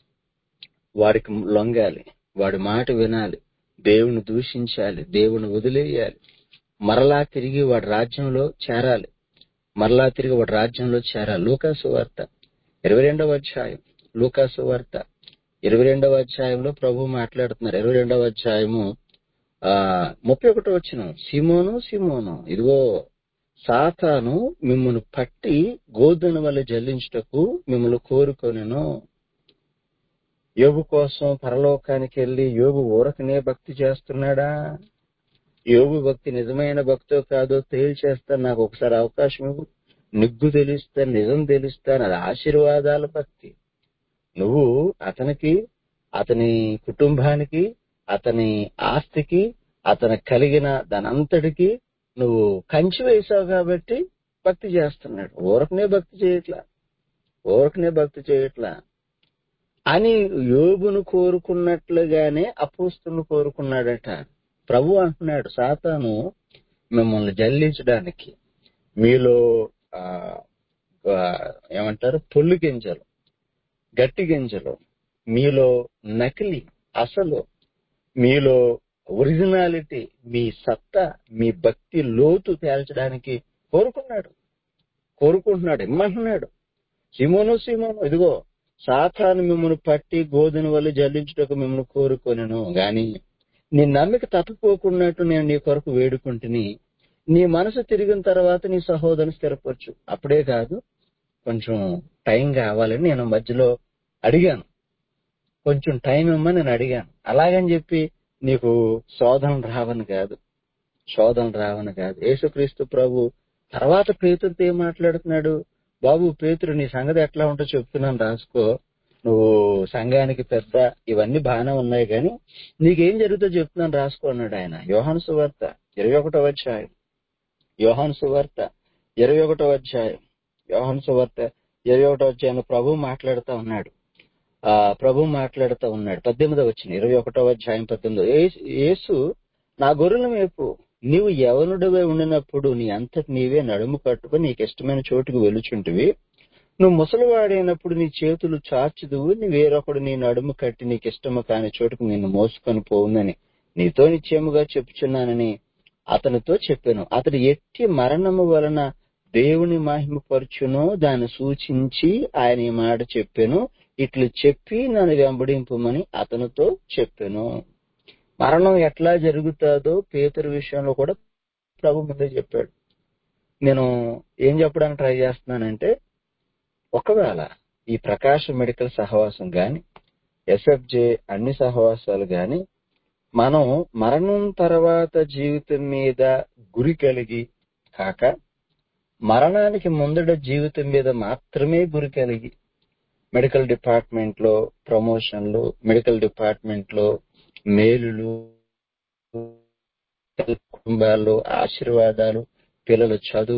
వాడికి లొంగాలి వాడి మాట వినాలి దేవుని దూషించాలి దేవుని వదిలేయాలి మరలా తిరిగి వాడి రాజ్యంలో చేరాలి మరలా తిరిగి వాడి రాజ్యంలో చేరాలి లూకాసు వార్త ఇరవై రెండవ అధ్యాయం లూకాసు వార్త ఇరవై రెండవ అధ్యాయంలో ప్రభు మాట్లాడుతున్నారు ఇరవై రెండవ అధ్యాయము ఆ ముప్పై ఒకటో వచ్చిన సిమోను సిమోను ఇదిగో సాతాను మిమ్మల్ని పట్టి గోధుమ వల్ల జల్లించుటకు మిమ్మల్ని కోరుకొనెను యోగు కోసం పరలోకానికి వెళ్లి యోగు ఊరకనే భక్తి చేస్తున్నాడా యోగు భక్తి నిజమైన భక్తో కాదో తేల్చేస్తాను నాకు ఒకసారి అవకాశం ఇవ్వు నిగ్గు తెలుస్తాను నిజం తెలుస్తాను అది ఆశీర్వాదాల భక్తి నువ్వు అతనికి అతని కుటుంబానికి అతని ఆస్తికి అతనికి కలిగిన దానంతటికి నువ్వు కంచి వేసావు కాబట్టి భక్తి చేస్తున్నాడు ఊరకనే భక్తి చేయట్లా ఊరకనే భక్తి చేయట్లా అని యోగును కోరుకున్నట్లుగానే అపోస్తును కోరుకున్నాడట ప్రభు అంటున్నాడు సాతాను మిమ్మల్ని జల్లించడానికి మీలో ఆ, ఆ, ఏమంటారు పొల్లు గింజలు గట్టి గింజలు మీలో నకిలీ అసలు మీలో ఒరిజినాలిటీ మీ సత్తా మీ భక్తి లోతు తేల్చడానికి కోరుకున్నాడు కోరుకుంటున్నాడు ఇమ్మంటున్నాడు సిమోను సిమోను ఇదిగో సాతాను మిమ్మల్ని పట్టి గోధున వల్ల జల్లించుటకు మిమ్మల్ని కోరుకొనెను గాని నీ నమ్మిక తప్పిపోకున్నట్టు నేను నీ కొరకు వేడుకుంటుని నీ మనసు తిరిగిన తర్వాత నీ సహోదరుని స్థిరపరచు అప్పుడే కాదు కొంచెం టైం కావాలని నేను మధ్యలో అడిగాను కొంచెం టైం ఇమ్మని నేను అడిగాను అలాగని చెప్పి నీకు శోధన రావని కాదు శోధన రావని కాదు యేసుక్రీస్తు ప్రభు తర్వాత పేతుడితో ఏం మాట్లాడుతున్నాడు బాబు పేతురు నీ సంగతి ఎట్లా ఉంటో చెప్తున్నాను రాసుకో నువ్వు సంఘానికి పెద్ద ఇవన్నీ బాగానే ఉన్నాయి కానీ నీకేం జరుగుతుందో చెప్తున్నాను రాసుకో అన్నాడు ఆయన యోహాను సువార్త ఇరవై ఒకటో అధ్యాయం యోహాను సువార్త ఇరవై ఒకటో అధ్యాయం యోహాను సువార్త ఇరవై ఒకటో అధ్యాయంలో ప్రభు మాట్లాడుతూ ఉన్నాడు ఆ ప్రభు మాట్లాడుతూ ఉన్నాడు పద్దెనిమిదో వచ్చిన ఇరవై ఒకటో అధ్యాయం పద్దెనిమిదో "యేసు- యేసు నా గొర్రెల వైపు నీవు యవనుడివై ఉండినప్పుడు నీ అంతటి నీవే నడుము కట్టుకుని నీకు ఇష్టమైన చోటుకు వెలుచుంటివి నువ్వు ముసలివాడైనప్పుడు నీ చేతులు చాచుదువు నీ వేరొకడు నీ నడుము కట్టి నీకు ఇష్టము కాని చోటుకు నిన్ను మోసుకొని పోవునని నీతో నిశ్చయముగా చెప్పుచున్నానని అతనితో చెప్పాను అతడు ఎట్టి మరణము వలన దేవుని మహిమపరచునో దాన్ని సూచించి ఆయన ఈ మాట చెప్పాను ఇట్లు చెప్పి నన్ను వెంబడింపమని అతనితో చెప్పాను మరణం ఎట్లా జరుగుతుందో పేతురు విషయంలో కూడా ప్రభు ముందే చెప్పాడు నేను ఏం చెప్పడానికి ట్రై చేస్తున్నానంటే ఒకవేళ ఈ ప్రకాశ్ మెడికల్ సహవాసం గాని ఎస్ఎఫ్జే అన్ని సహవాసాలు గాని మనం మరణం తర్వాత జీవితం మీద గురి కలిగి కాక మరణానికి ముందట జీవితం మీద మాత్రమే గురి కలిగి మెడికల్ డిపార్ట్మెంట్ లో ప్రమోషన్లు మెడికల్ డిపార్ట్మెంట్ లో మేలులు కుటుంబాల్లో ఆశీర్వాదాలు పిల్లల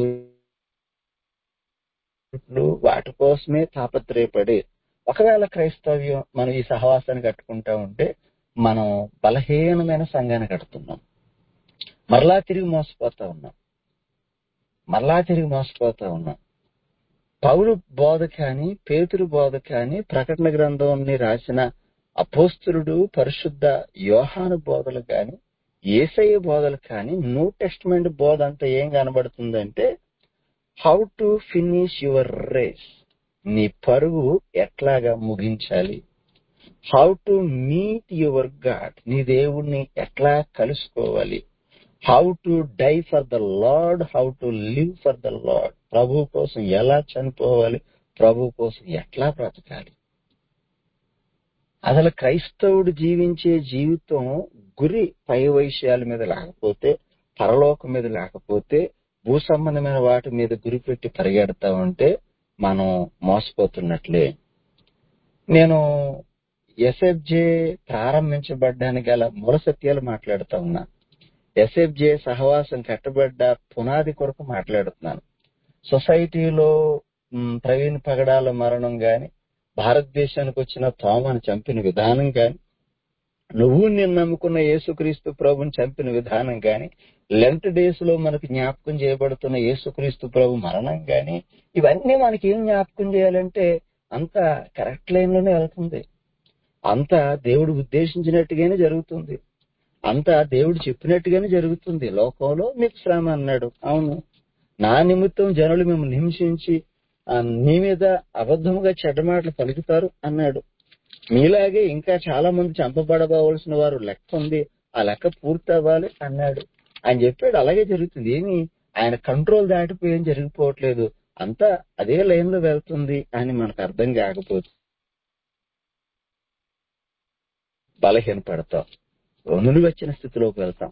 చదువులు వాటి కోసమే తాపత్రయపడి ఒకవేళ క్రైస్తవ్యం మనం ఈ సహవాసాన్ని కట్టుకుంటా ఉంటే మనం బలహీనమైన సంఘాన్ని కడుతున్నాం మరలా తిరిగి మోసపోతా ఉన్నాం మరలా తిరిగి మోసపోతా ఉన్నాం పౌరు బోధ కానీ పేతురు బోధ కానీ ప్రకటన గ్రంథాన్ని రాసిన అపోస్తులుడు పరిశుద్ధ యోహాను బోధలు కానీ ఏసయ్య బోధలు కానీ న్యూ టెస్ట్మెంట్ బోధ అంతా ఏం కనబడుతుందంటే how to finish your race నీ పరుగు ఎట్లాగా ముగించాలి how to meet your God నీ దేవుణ్ణి ఎట్లా కలుసుకోవాలి how to die for the Lord how to live for the Lord ప్రభు కోసం ఎలా చనిపోవాలి ప్రభు కోసం ఎట్లా బ్రతకాలి అసలు క్రైస్తవుడు జీవించే జీవితం గురి పై వైశ్యాల మీద లేకపోతే పరలోకం మీద లేకపోతే భూ సంబంధమైన వాటి మీద గురి పెట్టి పరిగెడతా ఉంటే మనం మోసపోతున్నట్లే నేను ఎస్ఎఫ్జే ప్రారంభించబడ్డానికి గల మూల సత్యాలు మాట్లాడుతా ఉన్నా ఎస్ఎఫ్జే సహవాసం కట్టబడ్డ పునాది కొరకు మాట్లాడుతున్నాను సొసైటీలో మ్, ప్రవీణ్ పగడాల మరణం గాని భారతదేశానికి వచ్చిన తోమను చంపిన విధానం గాని నువ్వు నేను నమ్ముకున్న యేసుక్రీస్తు ప్రభుని చంపిన విధానం గాని లెంట్ డేస్ లో మనకు జ్ఞాపకం చేయబడుతున్న యేసుక్రీస్తు ప్రభు మరణం గాని ఇవన్నీ మనకి ఏం జ్ఞాపకం చేయాలంటే అంతా కరెక్ట్ లైన్ లోనే వెళ్తుంది అంతా దేవుడు ఉద్దేశించినట్టుగానే జరుగుతుంది అంతా దేవుడు చెప్పినట్టుగానే జరుగుతుంది లోకంలో మీకు శ్రమ అన్నాడు అవును నా నిమిత్తం జనులు మేము హింసించి ఆ, నీ మీద అబద్ధముగా చెడ్డ మాటలు పలుకుతారు అన్నాడు మీలాగే ఇంకా చాలా మంది చంపబడబోవలసిన వారు లెక్క ఉంది ఆ లెక్క పూర్తి అవ్వాలి అన్నాడు ఆయన చెప్పాడు అలాగే జరుగుతుంది ఏమి ఆయన కంట్రోల్ దాటిపోయి ఏం జరిగిపోవట్లేదు అంతా అదే లైన్ లో వెళ్తుంది అని మనకు అర్థం కాకపోతే బలహీన పడతాం నుండి వచ్చిన స్థితిలోకి వెళ్తాం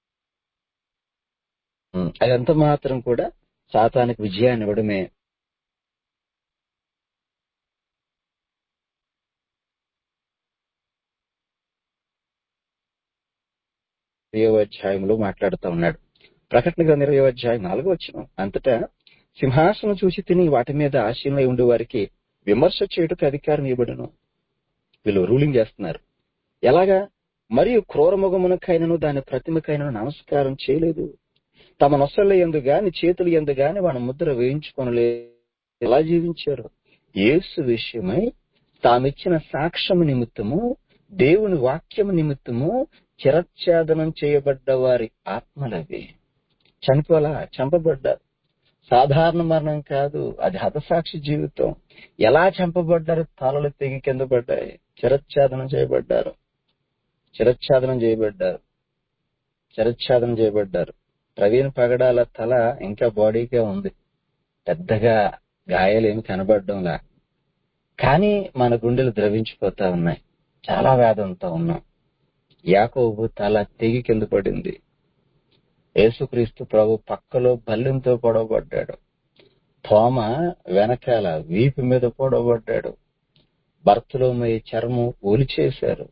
ఉం, అదంతా మాత్రం కూడా సాతానికి విజయాన్ని ఇవ్వడమే ఇరవై అధ్యాయంలో మాట్లాడుతూ ఉన్నాడు ప్రకటన గ్రంథం ఇరవై అధ్యాయం నాలుగో వచ్చిన అంతటా సింహాసనం చూసి తిని వాటి మీద ఆశీనై ఉండే వారికి విమర్శ చేయుటకు అధికారం ఇవ్వబడును వీళ్ళు రూలింగ్ చేస్తున్నారు ఎలాగా మరియు క్రూరముఖమునకైనను దాని ప్రతిమకైనను నమస్కారం చేయలేదు తమ నొసళ్ళ ఎందు గాని చేతులు ఎందు గాని వాడి ముద్ర వేయించుకొనలే ఎలా జీవించారు యేసు విషయమై తామిచ్చిన సాక్ష్యము నిమిత్తము దేవుని వాక్యము నిమిత్తము చిరచ్ఛేదనం చేయబడ్డ వారి ఆత్మలవి చనిపోలా చంపబడ్డారు సాధారణ మరణం కాదు అది హతసాక్షి జీవితం ఎలా చంపబడ్డారు తలలు తెగి కింద పడ్డాయి చిరచ్ఛేదనం చేయబడ్డారు చిరచ్ఛేదనం చేయబడ్డారు చిరచ్ఛేదనం చేయబడ్డారు ప్రవీణ్ పగడాల తల ఇంకా బాడీకే ఉంది పెద్దగా గాయాలేమి కనబడడంలా కానీ మన గుండెలు ద్రవించిపోతా ఉన్నాయి చాలా వేదంతో ఉన్నాం యాకోబు తల తెగి కింద పడింది యేసుక్రీస్తు ప్రభు పక్కలో బల్లెంతో పొడవబడ్డాడు తోమ వెనకాల వీపు మీద పొడవబడ్డాడు భర్తలోమై చర్మం ఒలిచేశారు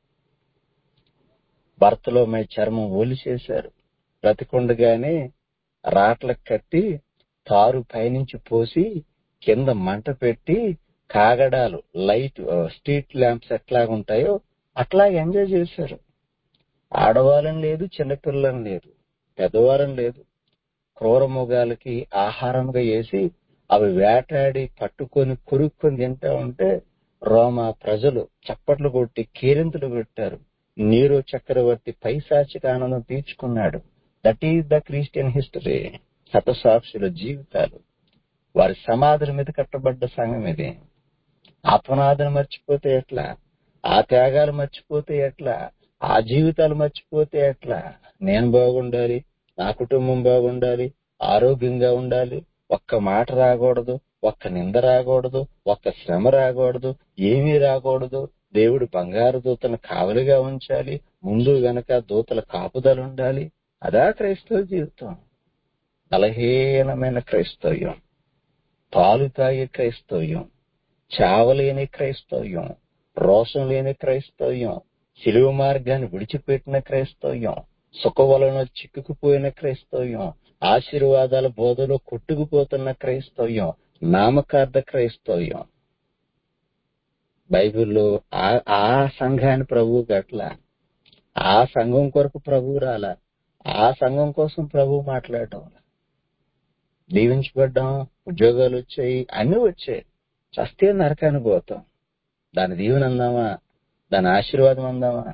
భర్తలోమై చర్మం ఒలిచేశారు బ్రతికుండగానే రాట్లకు కట్టి తారు పైనుంచి పోసి కింద మంట పెట్టి కాగడాలు లైట్ ఆ, స్ట్రీట్ ల్యాంప్స్ ఎట్లా ఉంటాయో అట్లా ఎంజాయ్ చేశారు ఆడవాళ్ళని లేదు చిన్నపిల్లలని లేదు పెద్దవారని లేదు క్రూర మృగాలకి ఆహారంగా వేసి అవి వేటాడి పట్టుకొని కొరుక్కొని తింటా ఉంటే రోమా ప్రజలు చప్పట్లు కొట్టి కేరింతలు పెట్టారు నీరో చక్రవర్తి పైశాచిక ఆనందం తీర్చుకున్నాడు that is the Christian history హతసాక్షుల జీవితాలు వారి సమాధుల మీద కట్టబడ్డ సంఘం ఇది ఆత్మనాథను మర్చిపోతే ఎట్లా ఆ త్యాగాలు మర్చిపోతే ఎట్లా ఆ జీవితాలు మర్చిపోతే ఎట్లా నేను బాగుండాలి నా కుటుంబం బాగుండాలి ఆరోగ్యంగా ఉండాలి ఒక్క మాట రాకూడదు ఒక్క నింద రాకూడదు ఒక్క శ్రమ రాకూడదు ఏమీ రాకూడదు దేవుడు బంగారు దూతను కావలిగా ఉంచాలి ముందు వెనక దూతల కాపుదల ఉండాలి అదా క్రైస్తవ జీవితం బలహీనమైన క్రైస్తవ్యం పాలు తాగే క్రైస్తవ్యం చావలేని క్రైస్తవ్యం రోషం లేని క్రైస్తవ్యం సిలువ మార్గాన్ని విడిచిపెట్టిన క్రైస్తవ్యం సుఖవలను చిక్కుకుపోయిన క్రైస్తవ్యం ఆశీర్వాదాల బోధలో కొట్టుకుపోతున్న క్రైస్తవ్యం నామకార్థ క్రైస్తవ్యం బైబిల్లో ఆ ఆ సంఘాన్ని ప్రభువు గట్ల ఆ సంఘం కొరకు ప్రభువు రాల ఆ సంఘం కోసం ప్రభువు మాట్లాడటం దీవించబడ్డాం ఉద్యోగాలు వచ్చాయి అన్ని వచ్చాయి చస్తే నరకానికి పోతాం దాని దీవెన అందామా దాని ఆశీర్వాదం అందామా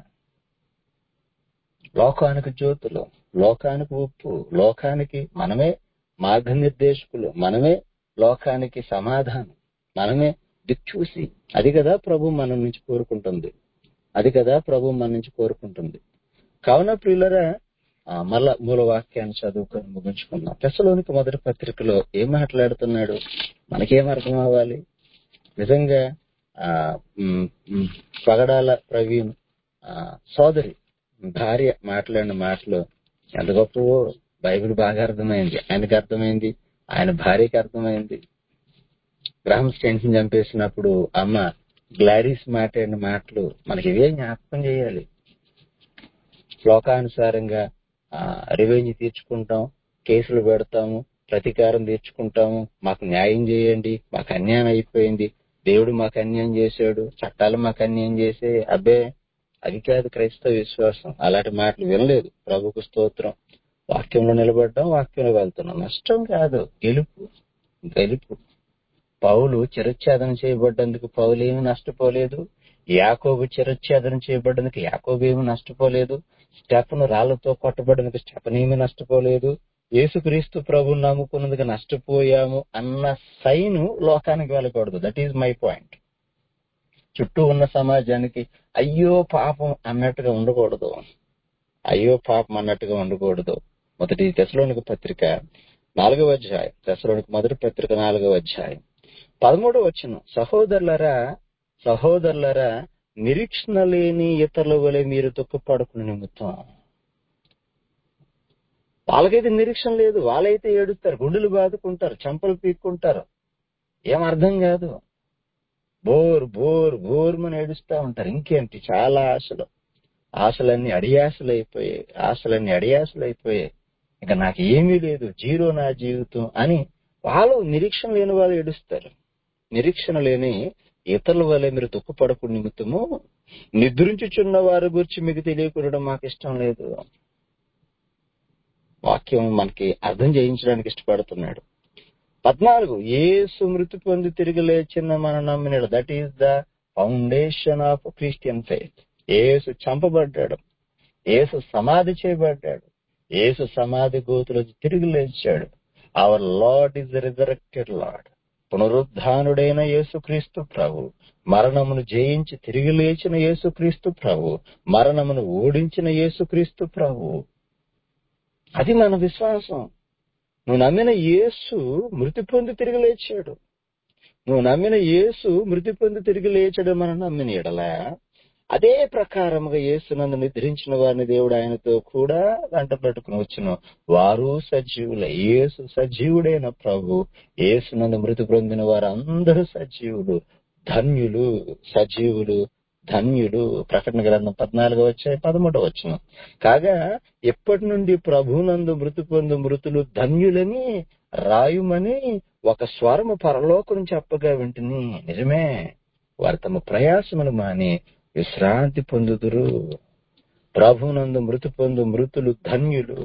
లోకానికి జ్యోతులు లోకానికి ఉప్పు లోకానికి మనమే మార్గనిర్దేశకులు మనమే లోకానికి సమాధానం మనమే దిక్చూసి అది కదా ప్రభు మన నుంచి కోరుకుంటుంది అది కదా ప్రభు మన నుంచి కోరుకుంటుంది కావున ప్రియులరా ఆ, మళ్ళా మూల వాక్యాన్ని చదువుకొని ముగించుకుందాం తెసలోనికి మొదటి పత్రికలో ఏం మాట్లాడుతున్నాడు మనకేం అర్థం అవ్వాలి నిజంగా ఆ ఉమ్, ఉమ్, పగడాల ప్రవీణ్ ఆ, సోదరి భార్య మాట్లాడిన మాటలు ఎంత గొప్పవో బైబిల్ బాగా అర్థమైంది ఆయనకి అర్థమైంది ఆయన భార్యకి అర్థమైంది గ్రహం స్టెన్స్ చంపేసినప్పుడు అమ్మ గ్లారీస్ మాట్లాడిన మాటలు మనకి ఇవే జ్ఞాపకం చేయాలి లోకానుసారంగా రివెంజ్ తీర్చుకుంటాం కేసులు పెడతాము ప్రతీకారం తీర్చుకుంటాము మాకు న్యాయం చేయండి మాకు అన్యాయం అయిపోయింది దేవుడు మాకు అన్యాయం చేశాడు చట్టాలు మాకు అన్యాయం చేసే అబ్బే అది కాదు క్రైస్తవ విశ్వాసం అలాంటి మాటలు వినలేదు ప్రభుకు స్తోత్రం వాక్యంలో నిలబడ్డాం వాక్యంలో వెళ్తున్నాం నష్టం కాదు గెలుపు గెలుపు పౌలు చిరచ్ఛేదన చేయబడ్డందుకు పౌలు ఏమి నష్టపోలేదు యాకోబు చిరచ్ఛేదన చేయబడ్డందుకు యాకోబు ఏమి నష్టపోలేదు స్టెఫను రాళ్లతో కొట్టబడినందుకు స్టెఫన్ ఏమి నష్టపోలేదు యేసుక్రీస్తు ప్రభుని నమ్ముకున్నందుకు నష్టపోయాము అన్న సైను లోకానికి వెళ్ళకూడదు దట్ ఈజ్ మై పాయింట్ చుట్టూ ఉన్న సమాజానికి అయ్యో పాపం అన్నట్టుగా ఉండకూడదు అయ్యో పాపం అన్నట్టుగా ఉండకూడదు మొదటి దశలోనికి పత్రిక నాలుగవ అధ్యాయం దశలోనికి మొదటి పత్రిక నాలుగవ అధ్యాయం పదమూడవ వచ్చిన సహోదరులరా సహోదరులరా నిరీక్షణ లేని ఇతరుల వలె మీరు దుఃఖపడుకున్న నిమిత్తం వాళ్ళకైతే నిరీక్షణ లేదు వాళ్ళైతే ఏడుస్తారు గుండెలు బాదుకుంటారు చెంపలు పీక్కుంటారు ఏం అర్థం కాదు బోర్ బోర్ బోర్మని ఏడుస్తా ఉంటారు ఇంకేంటి చాలా ఆశలు ఆశలన్నీ అడియాసలు అయిపోయాయి ఆశలన్నీ అడియాసలు అయిపోయాయి ఇంకా నాకు ఏమీ లేదు జీరో నా జీవితం అని వాళ్ళు నిరీక్షణ లేని వాళ్ళు ఏడుస్తారు నిరీక్షణ లేని ఇతరుల వల్ల మీరు దుఃఖపడకు నిమిత్తము నిద్రించుచున్న వారి గురించి మీకు తెలియకూడడం మాకు ఇష్టం లేదు వాక్యం మనకి అర్థం చేయించడానికి ఇష్టపడుతున్నాడు పద్నాలుగు ఏసు మృతి పొంది తిరిగి లేచిన మన నమ్మినాడు that is the foundation of Christian faith Yesu చంపబడ్డాడు ఏసు సమాధి చేయబడ్డాడు ఏసు సమాధి గోతులో తిరిగి లేచాడు our Lord is resurrected Lord పునరుద్ధానుడైన యేసుక్రీస్తు ప్రభు మరణమును జయించి తిరిగి లేచిన యేసుక్రీస్తు ప్రభు మరణమును ఓడించిన యేసుక్రీస్తు ప్రభు అది మన విశ్వాసం నువ్వు నమ్మిన యేసు మృతి పొంది తిరిగి లేచాడు నువ్వు నమ్మిన యేసు మృతి పొంది తిరిగి లేచాడు మనం నమ్మిన ఎడలా అదే ప్రకారముగా యేసునందు నిద్రించిన వారిని దేవుడు ఆయనతో కూడా వెంట పెట్టుకుని వచ్చిన వారు సజీవులే యేసు సజీవుడైన ప్రభు యేసునందు మృతి పొందిన వారు అందరూ సజీవులు ధన్యులు సజీవులు ధన్యుడు ప్రకటన గ్రంథం పద్నాలుగో వచ్చాయి పదమూడవ వచ్చిన కాగా ఎప్పటి నుండి ప్రభునందు మృతి పొందు మృతులు ధన్యులని రాయుమని ఒక స్వరము పరలోకం చెప్పగా వింటుని నిజమే వారు తమ ప్రయాసములు మాని విశ్రాంతి పొందుదురు ప్రభునందు మృతి పొందు మృతులు ధన్యులు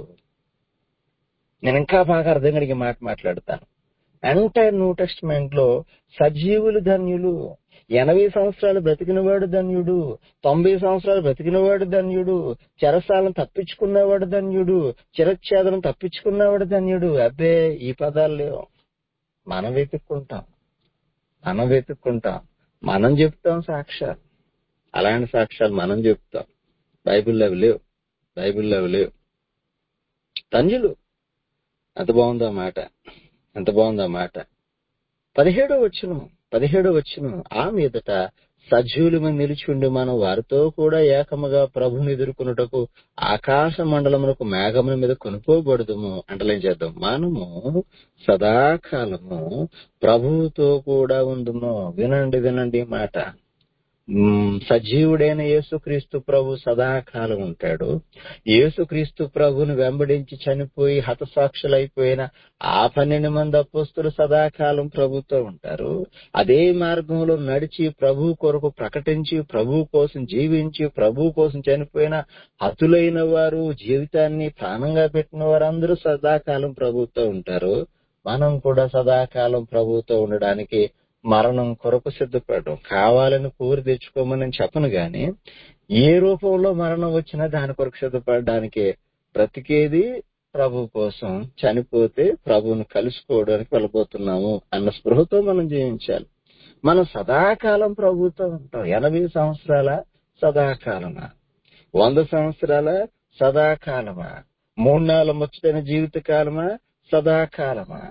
నేను ఇంకా బాగా అర్థం కలిగే మాట మాట్లాడతాను ఎంటైర్ న్యూ టెస్ట్మెంట్ లో సజీవులు ధన్యులు ఎనభై సంవత్సరాలు బ్రతికినవాడు ధన్యుడు తొంభై సంవత్సరాలు బ్రతికినవాడు ధన్యుడు చెరసాలను తప్పించుకున్నవాడు ధన్యుడు చిరచ్ఛేదనం తప్పించుకున్నవాడు ధన్యుడు అబ్బే ఈ పదాలు లేవు మనం వెతుక్కుంటాం మనం వెతుక్కుంటాం మనం చెప్తాం సాక్ష్యాలు అలాంటి సాక్ష్యాలు మనం చెప్తాం బైబిల్లో అవి లేవు బైబిల్లో అవి లేవు ధన్యులు ఎంత బాగుందో ఆ మాట ఎంత బాగుందో ఆ మాట పదిహేడో వచ్చును పదిహేడో వచ్చును ఆ మీదట సజీవులమై నిలిచిండి మనం వారితో కూడా ఏకముగా ప్రభుని ఎదుర్కొనుటకు ఆకాశ మండలమునకు మేఘముల మీద కొనుక్కోబడదుము అంటలేం చేద్దాం మనము సదాకాలము ప్రభువుతో కూడా ఉందుము వినండి వినండి ఈ మాట మ్మ్, సజీవుడైన యేసుక్రీస్తు ప్రభు సదాకాలం ఉంటాడు యేసుక్రీస్తు ప్రభుని వెంబడించి చనిపోయి హతసాక్షులైపోయిన ఆ పన్నెండు మంది అపోస్తులు సదాకాలం ప్రభుతో ఉంటారు అదే మార్గంలో నడిచి ప్రభు కొరకు ప్రకటించి ప్రభు కోసం జీవించి ప్రభు కోసం చనిపోయిన హతులైన వారు జీవితాన్ని ప్రాణంగా పెట్టిన వారందరూ సదాకాలం ప్రభుతో ఉంటారు మనం కూడా సదాకాలం ప్రభుతో ఉండడానికి మరణం కొరకు సిద్ధపడడం కావాలని కోరి తెచ్చుకోమని నేను చెప్పను గాని ఏ రూపంలో మరణం వచ్చినా దాని కొరకు సిద్ధపడడానికి బ్రతికేది ప్రభు కోసం చనిపోతే ప్రభువును కలుసుకోవడానికి వెళ్ళబోతున్నాము అన్న స్పృహతో మనం జీవించాలి మనం సదాకాలం ప్రభుత్వం ఉంటాం ఎనభై సంవత్సరాల సదాకాలమా వంద సంవత్సరాల సదాకాలమా మూడు నాలుగు ముచ్చటైన జీవిత కాలమా సదాకాలమా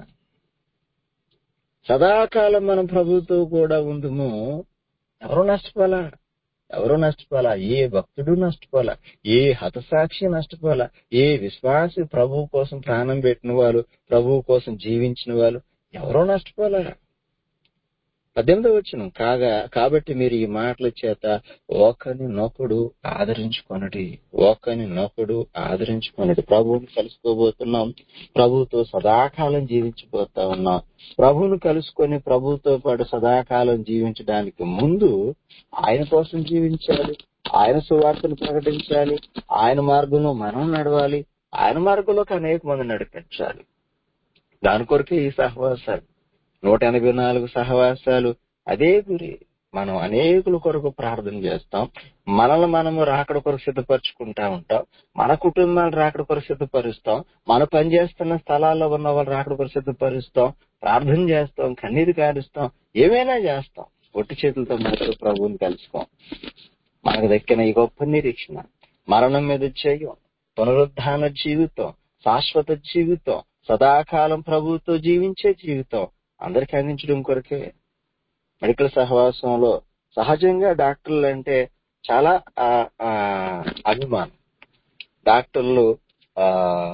సదాకాలం మనం ప్రభుతో కూడా ఉందుము ఎవరు నష్టపోలా ఎవరు నష్టపోలా ఏ భక్తుడు నష్టపోలా ఏ హతసాక్షి నష్టపోలా ఏ విశ్వాసి ప్రభువు కోసం ప్రాణం పెట్టిన వాళ్ళు ప్రభువు కోసం జీవించిన వాళ్ళు ఎవరో నష్టపోలా పద్దెనిమిదో వచ్చిన కాగా కాబట్టి మీరు ఈ మాటల చేత ఒకని నొకడు ఆదరించుకొనటి ఒకని నొకడు ఆదరించుకొనటి ప్రభువుని కలుసుకోబోతున్నాం ప్రభువుతో సదాకాలం జీవించబోతా ఉన్నాం ప్రభువును కలుసుకొని ప్రభువుతో పాటు సదాకాలం జీవించడానికి ముందు ఆయన కోసం జీవించాలి ఆయన సువార్తను ప్రకటించాలి ఆయన మార్గంలో మనం నడవాలి ఆయన మార్గంలోకి అనేక మంది నడిపించాలి దాని కొరకే ఈ సహవాసాలు నూట ఎనభై నాలుగు సహవాసాలు అదే గురి మనం అనేకుల కొరకు ప్రార్థన చేస్తాం మనల్ని మనము రాకడ కొరకు సిద్ధపరచుకుంటా ఉంటాం మన కుటుంబాలు రాకడ కొరకు సిద్ధపరుస్తాం మన పనిచేస్తున్న స్థలాల్లో ఉన్న వాళ్ళు రాకడ కొరకు సిద్ధపరుస్తాం ప్రార్థన చేస్తాం కన్నీరు కారుస్తాం ఏమైనా చేస్తాం ఒట్టి చేతులతో మాత్రం ప్రభువుని కలుసుకోం మనకు దక్కిన ఈ గొప్ప నిరీక్షణ మరణం మీద జయం పునరుద్ధాన జీవితం శాశ్వత జీవితం సదాకాలం ప్రభువుతో జీవించే జీవితం అందరికి అందించడం కొరకే మెడికల్ సహవాసంలో సహజంగా డాక్టర్లు అంటే చాలా ఆ, ఆ, అభిమానం డాక్టర్లు ఆ,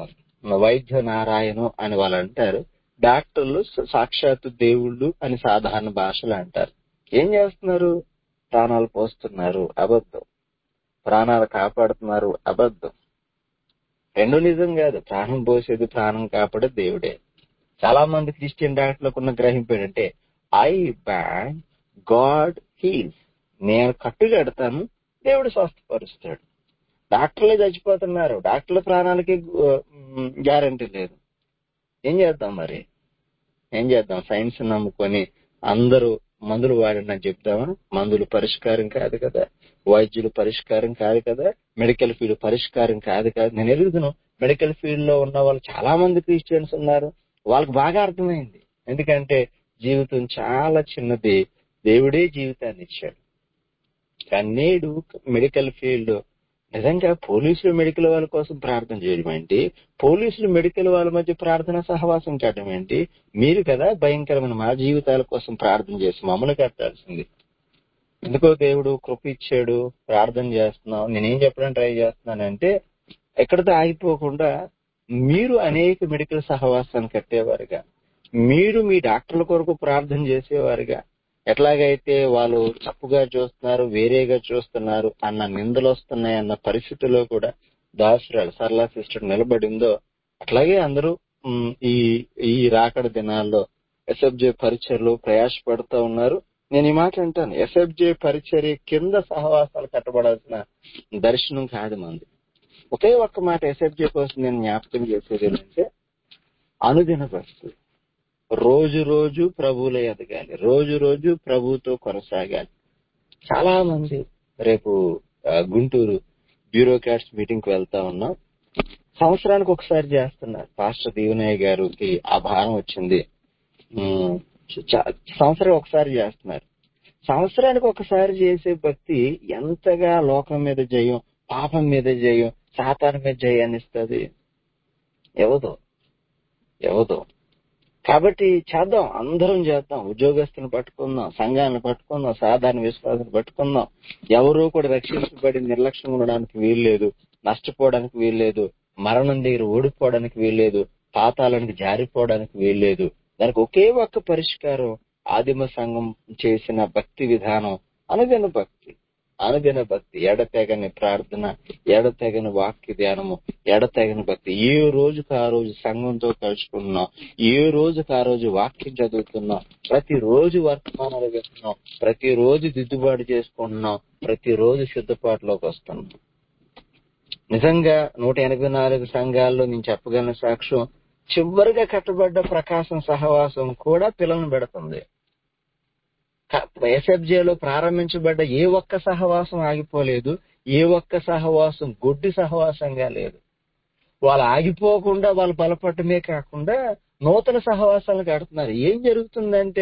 వైద్య నారాయణు అని వాళ్ళు అంటారు డాక్టర్లు సాక్షాత్తు దేవుళ్ళు అని సాధారణ భాషలో అంటారు ఏం చేస్తున్నారు ప్రాణాలు పోస్తున్నారు అబద్ధం ప్రాణాలు కాపాడుతున్నారు అబద్ధం రెండు నిజం కాదు ప్రాణం పోసేది ప్రాణం కాపాడే దేవుడే చాలా మంది క్రిస్టియన్ డాక్టర్లకు ఉన్న గ్రహింపు ఏంటంటే ఐ బ్యాన్ గాడ్ హీల్స్ నేను కట్టుగడతాను దేవుడు స్వస్థపరుస్తాడు డాక్టర్లే చచ్చిపోతున్నారు డాక్టర్ల ప్రాణాలకి గ్యారంటీ లేదు ఏం చేద్దాం మరి ఏం చేద్దాం సైన్స్ నమ్ముకొని అందరూ మందులు వాడిన చెప్తామా మందులు పరిష్కారం కాదు కదా వైద్యులు పరిష్కారం కాదు కదా మెడికల్ ఫీల్డ్ పరిష్కారం కాదు కదా నేను ఎరుగుతున్నాను మెడికల్ ఫీల్డ్ లో ఉన్న వాళ్ళు చాలా మంది క్రిస్టియన్స్ ఉన్నారు వాళ్ళకి బాగా అర్థమైంది ఎందుకంటే జీవితం చాలా చిన్నది దేవుడే జీవితాన్ని ఇచ్చాడు కానీ నేడు మెడికల్ ఫీల్డ్ నిజంగా పోలీసులు మెడికల్ వాళ్ళ కోసం ప్రార్థన చేయడం ఏంటి పోలీసులు మెడికల్ వాళ్ళ మధ్య ప్రార్థన సహవాసం చేయడం ఏంటి మీరు కదా భయంకరమైన మా జీవితాల కోసం ప్రార్థన చేసి మమ్మల్ని కట్టాల్సింది ఎందుకో దేవుడు కృప ఇచ్చాడు ప్రార్థన చేస్తున్నాం నేనేం చెప్పడానికి ట్రై చేస్తున్నానంటే ఎక్కడితో ఆగిపోకుండా మీరు అనేక మెడికల్ సహవాసాన్ని కట్టేవారుగా మీరు మీ డాక్టర్ల కొరకు ప్రార్థన చేసేవారుగా ఎట్లాగైతే వాళ్ళు తప్పుగా చూస్తున్నారు వేరేగా చూస్తున్నారు అన్న నిందలు వస్తున్నాయి అన్న పరిస్థితిలో కూడా దాసురాలు సరళా సిస్టర్ నిలబడిందో అట్లాగే అందరూ ఉమ్, ఈ ఈ రాకడ దినాల్లో ఎస్ఎఫ్జే పరిచయలు ప్రయాసపడుతూ ఉన్నారు నేను ఈ మాట అంటాను ఎస్ఎఫ్జే పరిచర్య కింద సహవాసాలు కట్టబడాల్సిన దర్శనం కాదు మంది ఒకే ఒక్క మాట ఎస్ఎఫ్జే కోసం నేను జ్ఞాపకం చేసేది ఏంటంటే అనుదిన భక్తి రోజు రోజు ప్రభువులో ఎదగాలి రోజు రోజు ప్రభువుతో కొనసాగాలి చాలా మంది రేపు ఆ, గుంటూరు బ్యూరోక్రాట్స్ మీటింగ్ కి వెళ్తా ఉన్నాం సంవత్సరానికి ఒకసారి చేస్తున్నారు పాస్టర్ దీవనయ్య గారికి ఆ భారం వచ్చింది ఉమ్, చ- సంవత్సరం ఒకసారి చేస్తున్నారు సంవత్సరానికి ఒకసారి చేసే భక్తి ఎంతగా లోకం మీద జయం పాపం మీద జయం సాతాను మీద జయాన్ని ఇస్తుంది ఎవదో ఎవదో కాబట్టి చేద్దాం అందరం చేద్దాం ఉద్యోగస్తుని పట్టుకుందాం సంఘాన్ని పట్టుకుందాం సాధారణ విశ్వాసాన్ని పట్టుకుందాం ఎవరూ కూడా రక్షించబడి నిర్లక్ష్యం ఉండడానికి వీల్లేదు నష్టపోవడానికి వీల్లేదు మరణం దగ్గర ఓడిపోవడానికి వీల్లేదు పాతాళానికి జారిపోవడానికి వీల్లేదు దానికి ఒకే ఒక్క పరిష్కారం ఆదిమ సంఘం చేసిన భక్తి విధానం అనుదిన భక్తి అనుదిన భక్తి ఎడతెగని ప్రార్థన ఎడతెగని వాక్య ధ్యానము ఎడతెగని భక్తి ఏ రోజుకు ఆ రోజు సంఘంతో కలుసుకుంటున్నాం ఏ రోజుకు ఆ రోజు వాక్యం చదువుతున్నాం ప్రతి రోజు వర్తమానాలు వింటున్నాం ప్రతి రోజు దిద్దుబాటు చేసుకుంటున్నాం ప్రతి రోజు సిద్ధపాటులోకి వస్తున్నాం నిజంగా నూట ఎనభై నాలుగు సంఘాల్లో నేను చెప్పగలను సాక్ష్యం చివరిగా కట్టబడ్డ ప్రకాశం సహవాసం కూడా పిల్లలను పెడుతుంది ఎస్ఎఫ్జేలో ప్రారంభించబడ్డ ఏ ఒక్క సహవాసం ఆగిపోలేదు ఏ ఒక్క సహవాసం గుడ్డి సహవాసంగా లేదు వాళ్ళు ఆగిపోకుండా వాళ్ళు బలపడటమే కాకుండా నూతన సహవాసాలు కడుతున్నారు ఏం జరుగుతుందంటే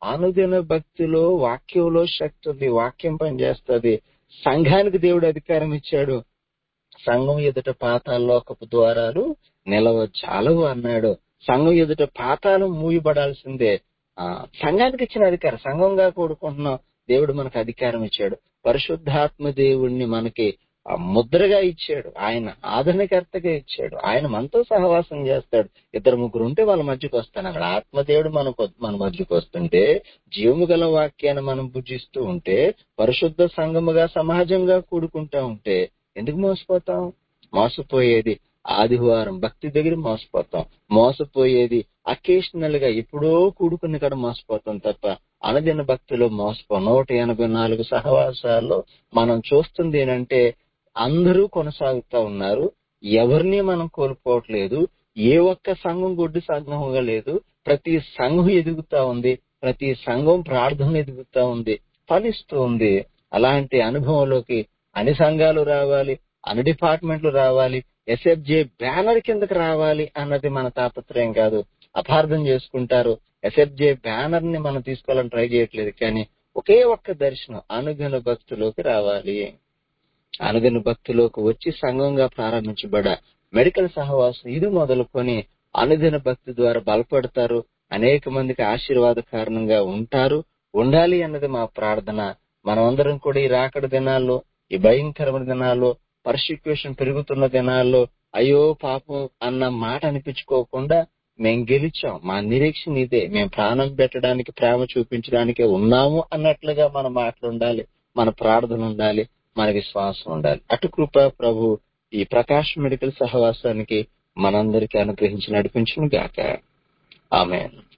అనుదిన భక్తిలో వాక్యంలో శక్తి ఉంది వాక్యం పనిచేస్తుంది సంఘానికి దేవుడు అధికారం ఇచ్చాడు సంఘం ఎదుట పాతాల్లోకపు ద్వారాలు నిలవ చాలవు అన్నాడు సంఘం ఎదుట పాతాలు మూయబడాల్సిందే ఆ సంఘానికి ఇచ్చిన అధికారం సంఘంగా కూడుకుంటున్నాం దేవుడు మనకు అధికారం ఇచ్చాడు పరిశుద్ధాత్మ దేవుణ్ణి మనకి ఆ ముద్రగా ఇచ్చాడు ఆయన ఆదరణకర్తగా ఇచ్చాడు ఆయన మనతో సహవాసం చేస్తాడు ఇద్దరు ముగ్గురు ఉంటే వాళ్ళ మధ్యకు వస్తాను అక్కడ ఆత్మదేవుడు మనకు మన మధ్యకు వస్తుంటే జీవము గల వాక్యాన్ని మనం భుజిస్తూ ఉంటే పరిశుద్ధ సంఘముగా సమాజంగా కూడుకుంటా ఉంటే ఎందుకు మోసపోతాం మోసపోయేది ఆదివారం భక్తి దగ్గర మోసపోతాం మోసపోయేది అకేషనల్ గా ఎప్పుడో కూడుకుని ఇక్కడ మోసపోతాం తప్ప అనదిన భక్తిలో మోసపో నూట ఎనభై నాలుగు సహవాసాల్లో మనం చూస్తుంది ఏంటంటే అందరూ కొనసాగుతా ఉన్నారు ఎవరిని మనం కోల్పోవట్లేదు ఏ ఒక్క సంఘం గుడ్డి సంఘంగా లేదు ప్రతి సంఘం ఎదుగుతా ఉంది ప్రతి సంఘం ప్రార్థన ఎదుగుతా ఉంది ఫలిస్తూ ఉంది అలాంటి అనుభవంలోకి అన్ని సంఘాలు రావాలి అన్ని డిపార్ట్మెంట్లు రావాలి ఎస్ఎఫ్జే బ్యానర్ కిందకి రావాలి అన్నది మన తాపత్రయం కాదు అపార్థం చేసుకుంటారు ఎస్ఎఫ్జే బ్యానర్ ని మనం తీసుకోవాలని ట్రై చేయట్లేదు కానీ ఒకే ఒక్క దర్శనం అనుగణ భక్తులోకి రావాలి అనుగణ భక్తిలోకి వచ్చి సంఘంగా ప్రారంభించబడ మెడికల్ సహవాసం ఇది మొదలుకొని అనుదిన భక్తి ద్వారా బలపడతారు అనేక మందికి ఆశీర్వాద కారణంగా ఉంటారు ఉండాలి అన్నది మా ప్రార్థన మనమందరం కూడా ఈ రాకడ దినాల్లో ఈ భయంకరమైన దినాల్లో పర్సిక్యూషన్ పెరుగుతున్న దినాల్లో అయ్యో పాపం అన్న మాట అనిపించుకోకుండా మేం గెలిచాం మా నిరీక్షణ ఇదే మేము ప్రాణం పెట్టడానికి ప్రేమ చూపించడానికి ఉన్నాము అన్నట్లుగా మన మాటలు ఉండాలి మన ప్రార్థన ఉండాలి మన విశ్వాసం ఉండాలి అటు కృప ప్రభు ఈ ప్రకాశ్ మెడికల్ సహవాసానికి మనందరికీ అనుగ్రహించి నడిపించును గాక ఆమె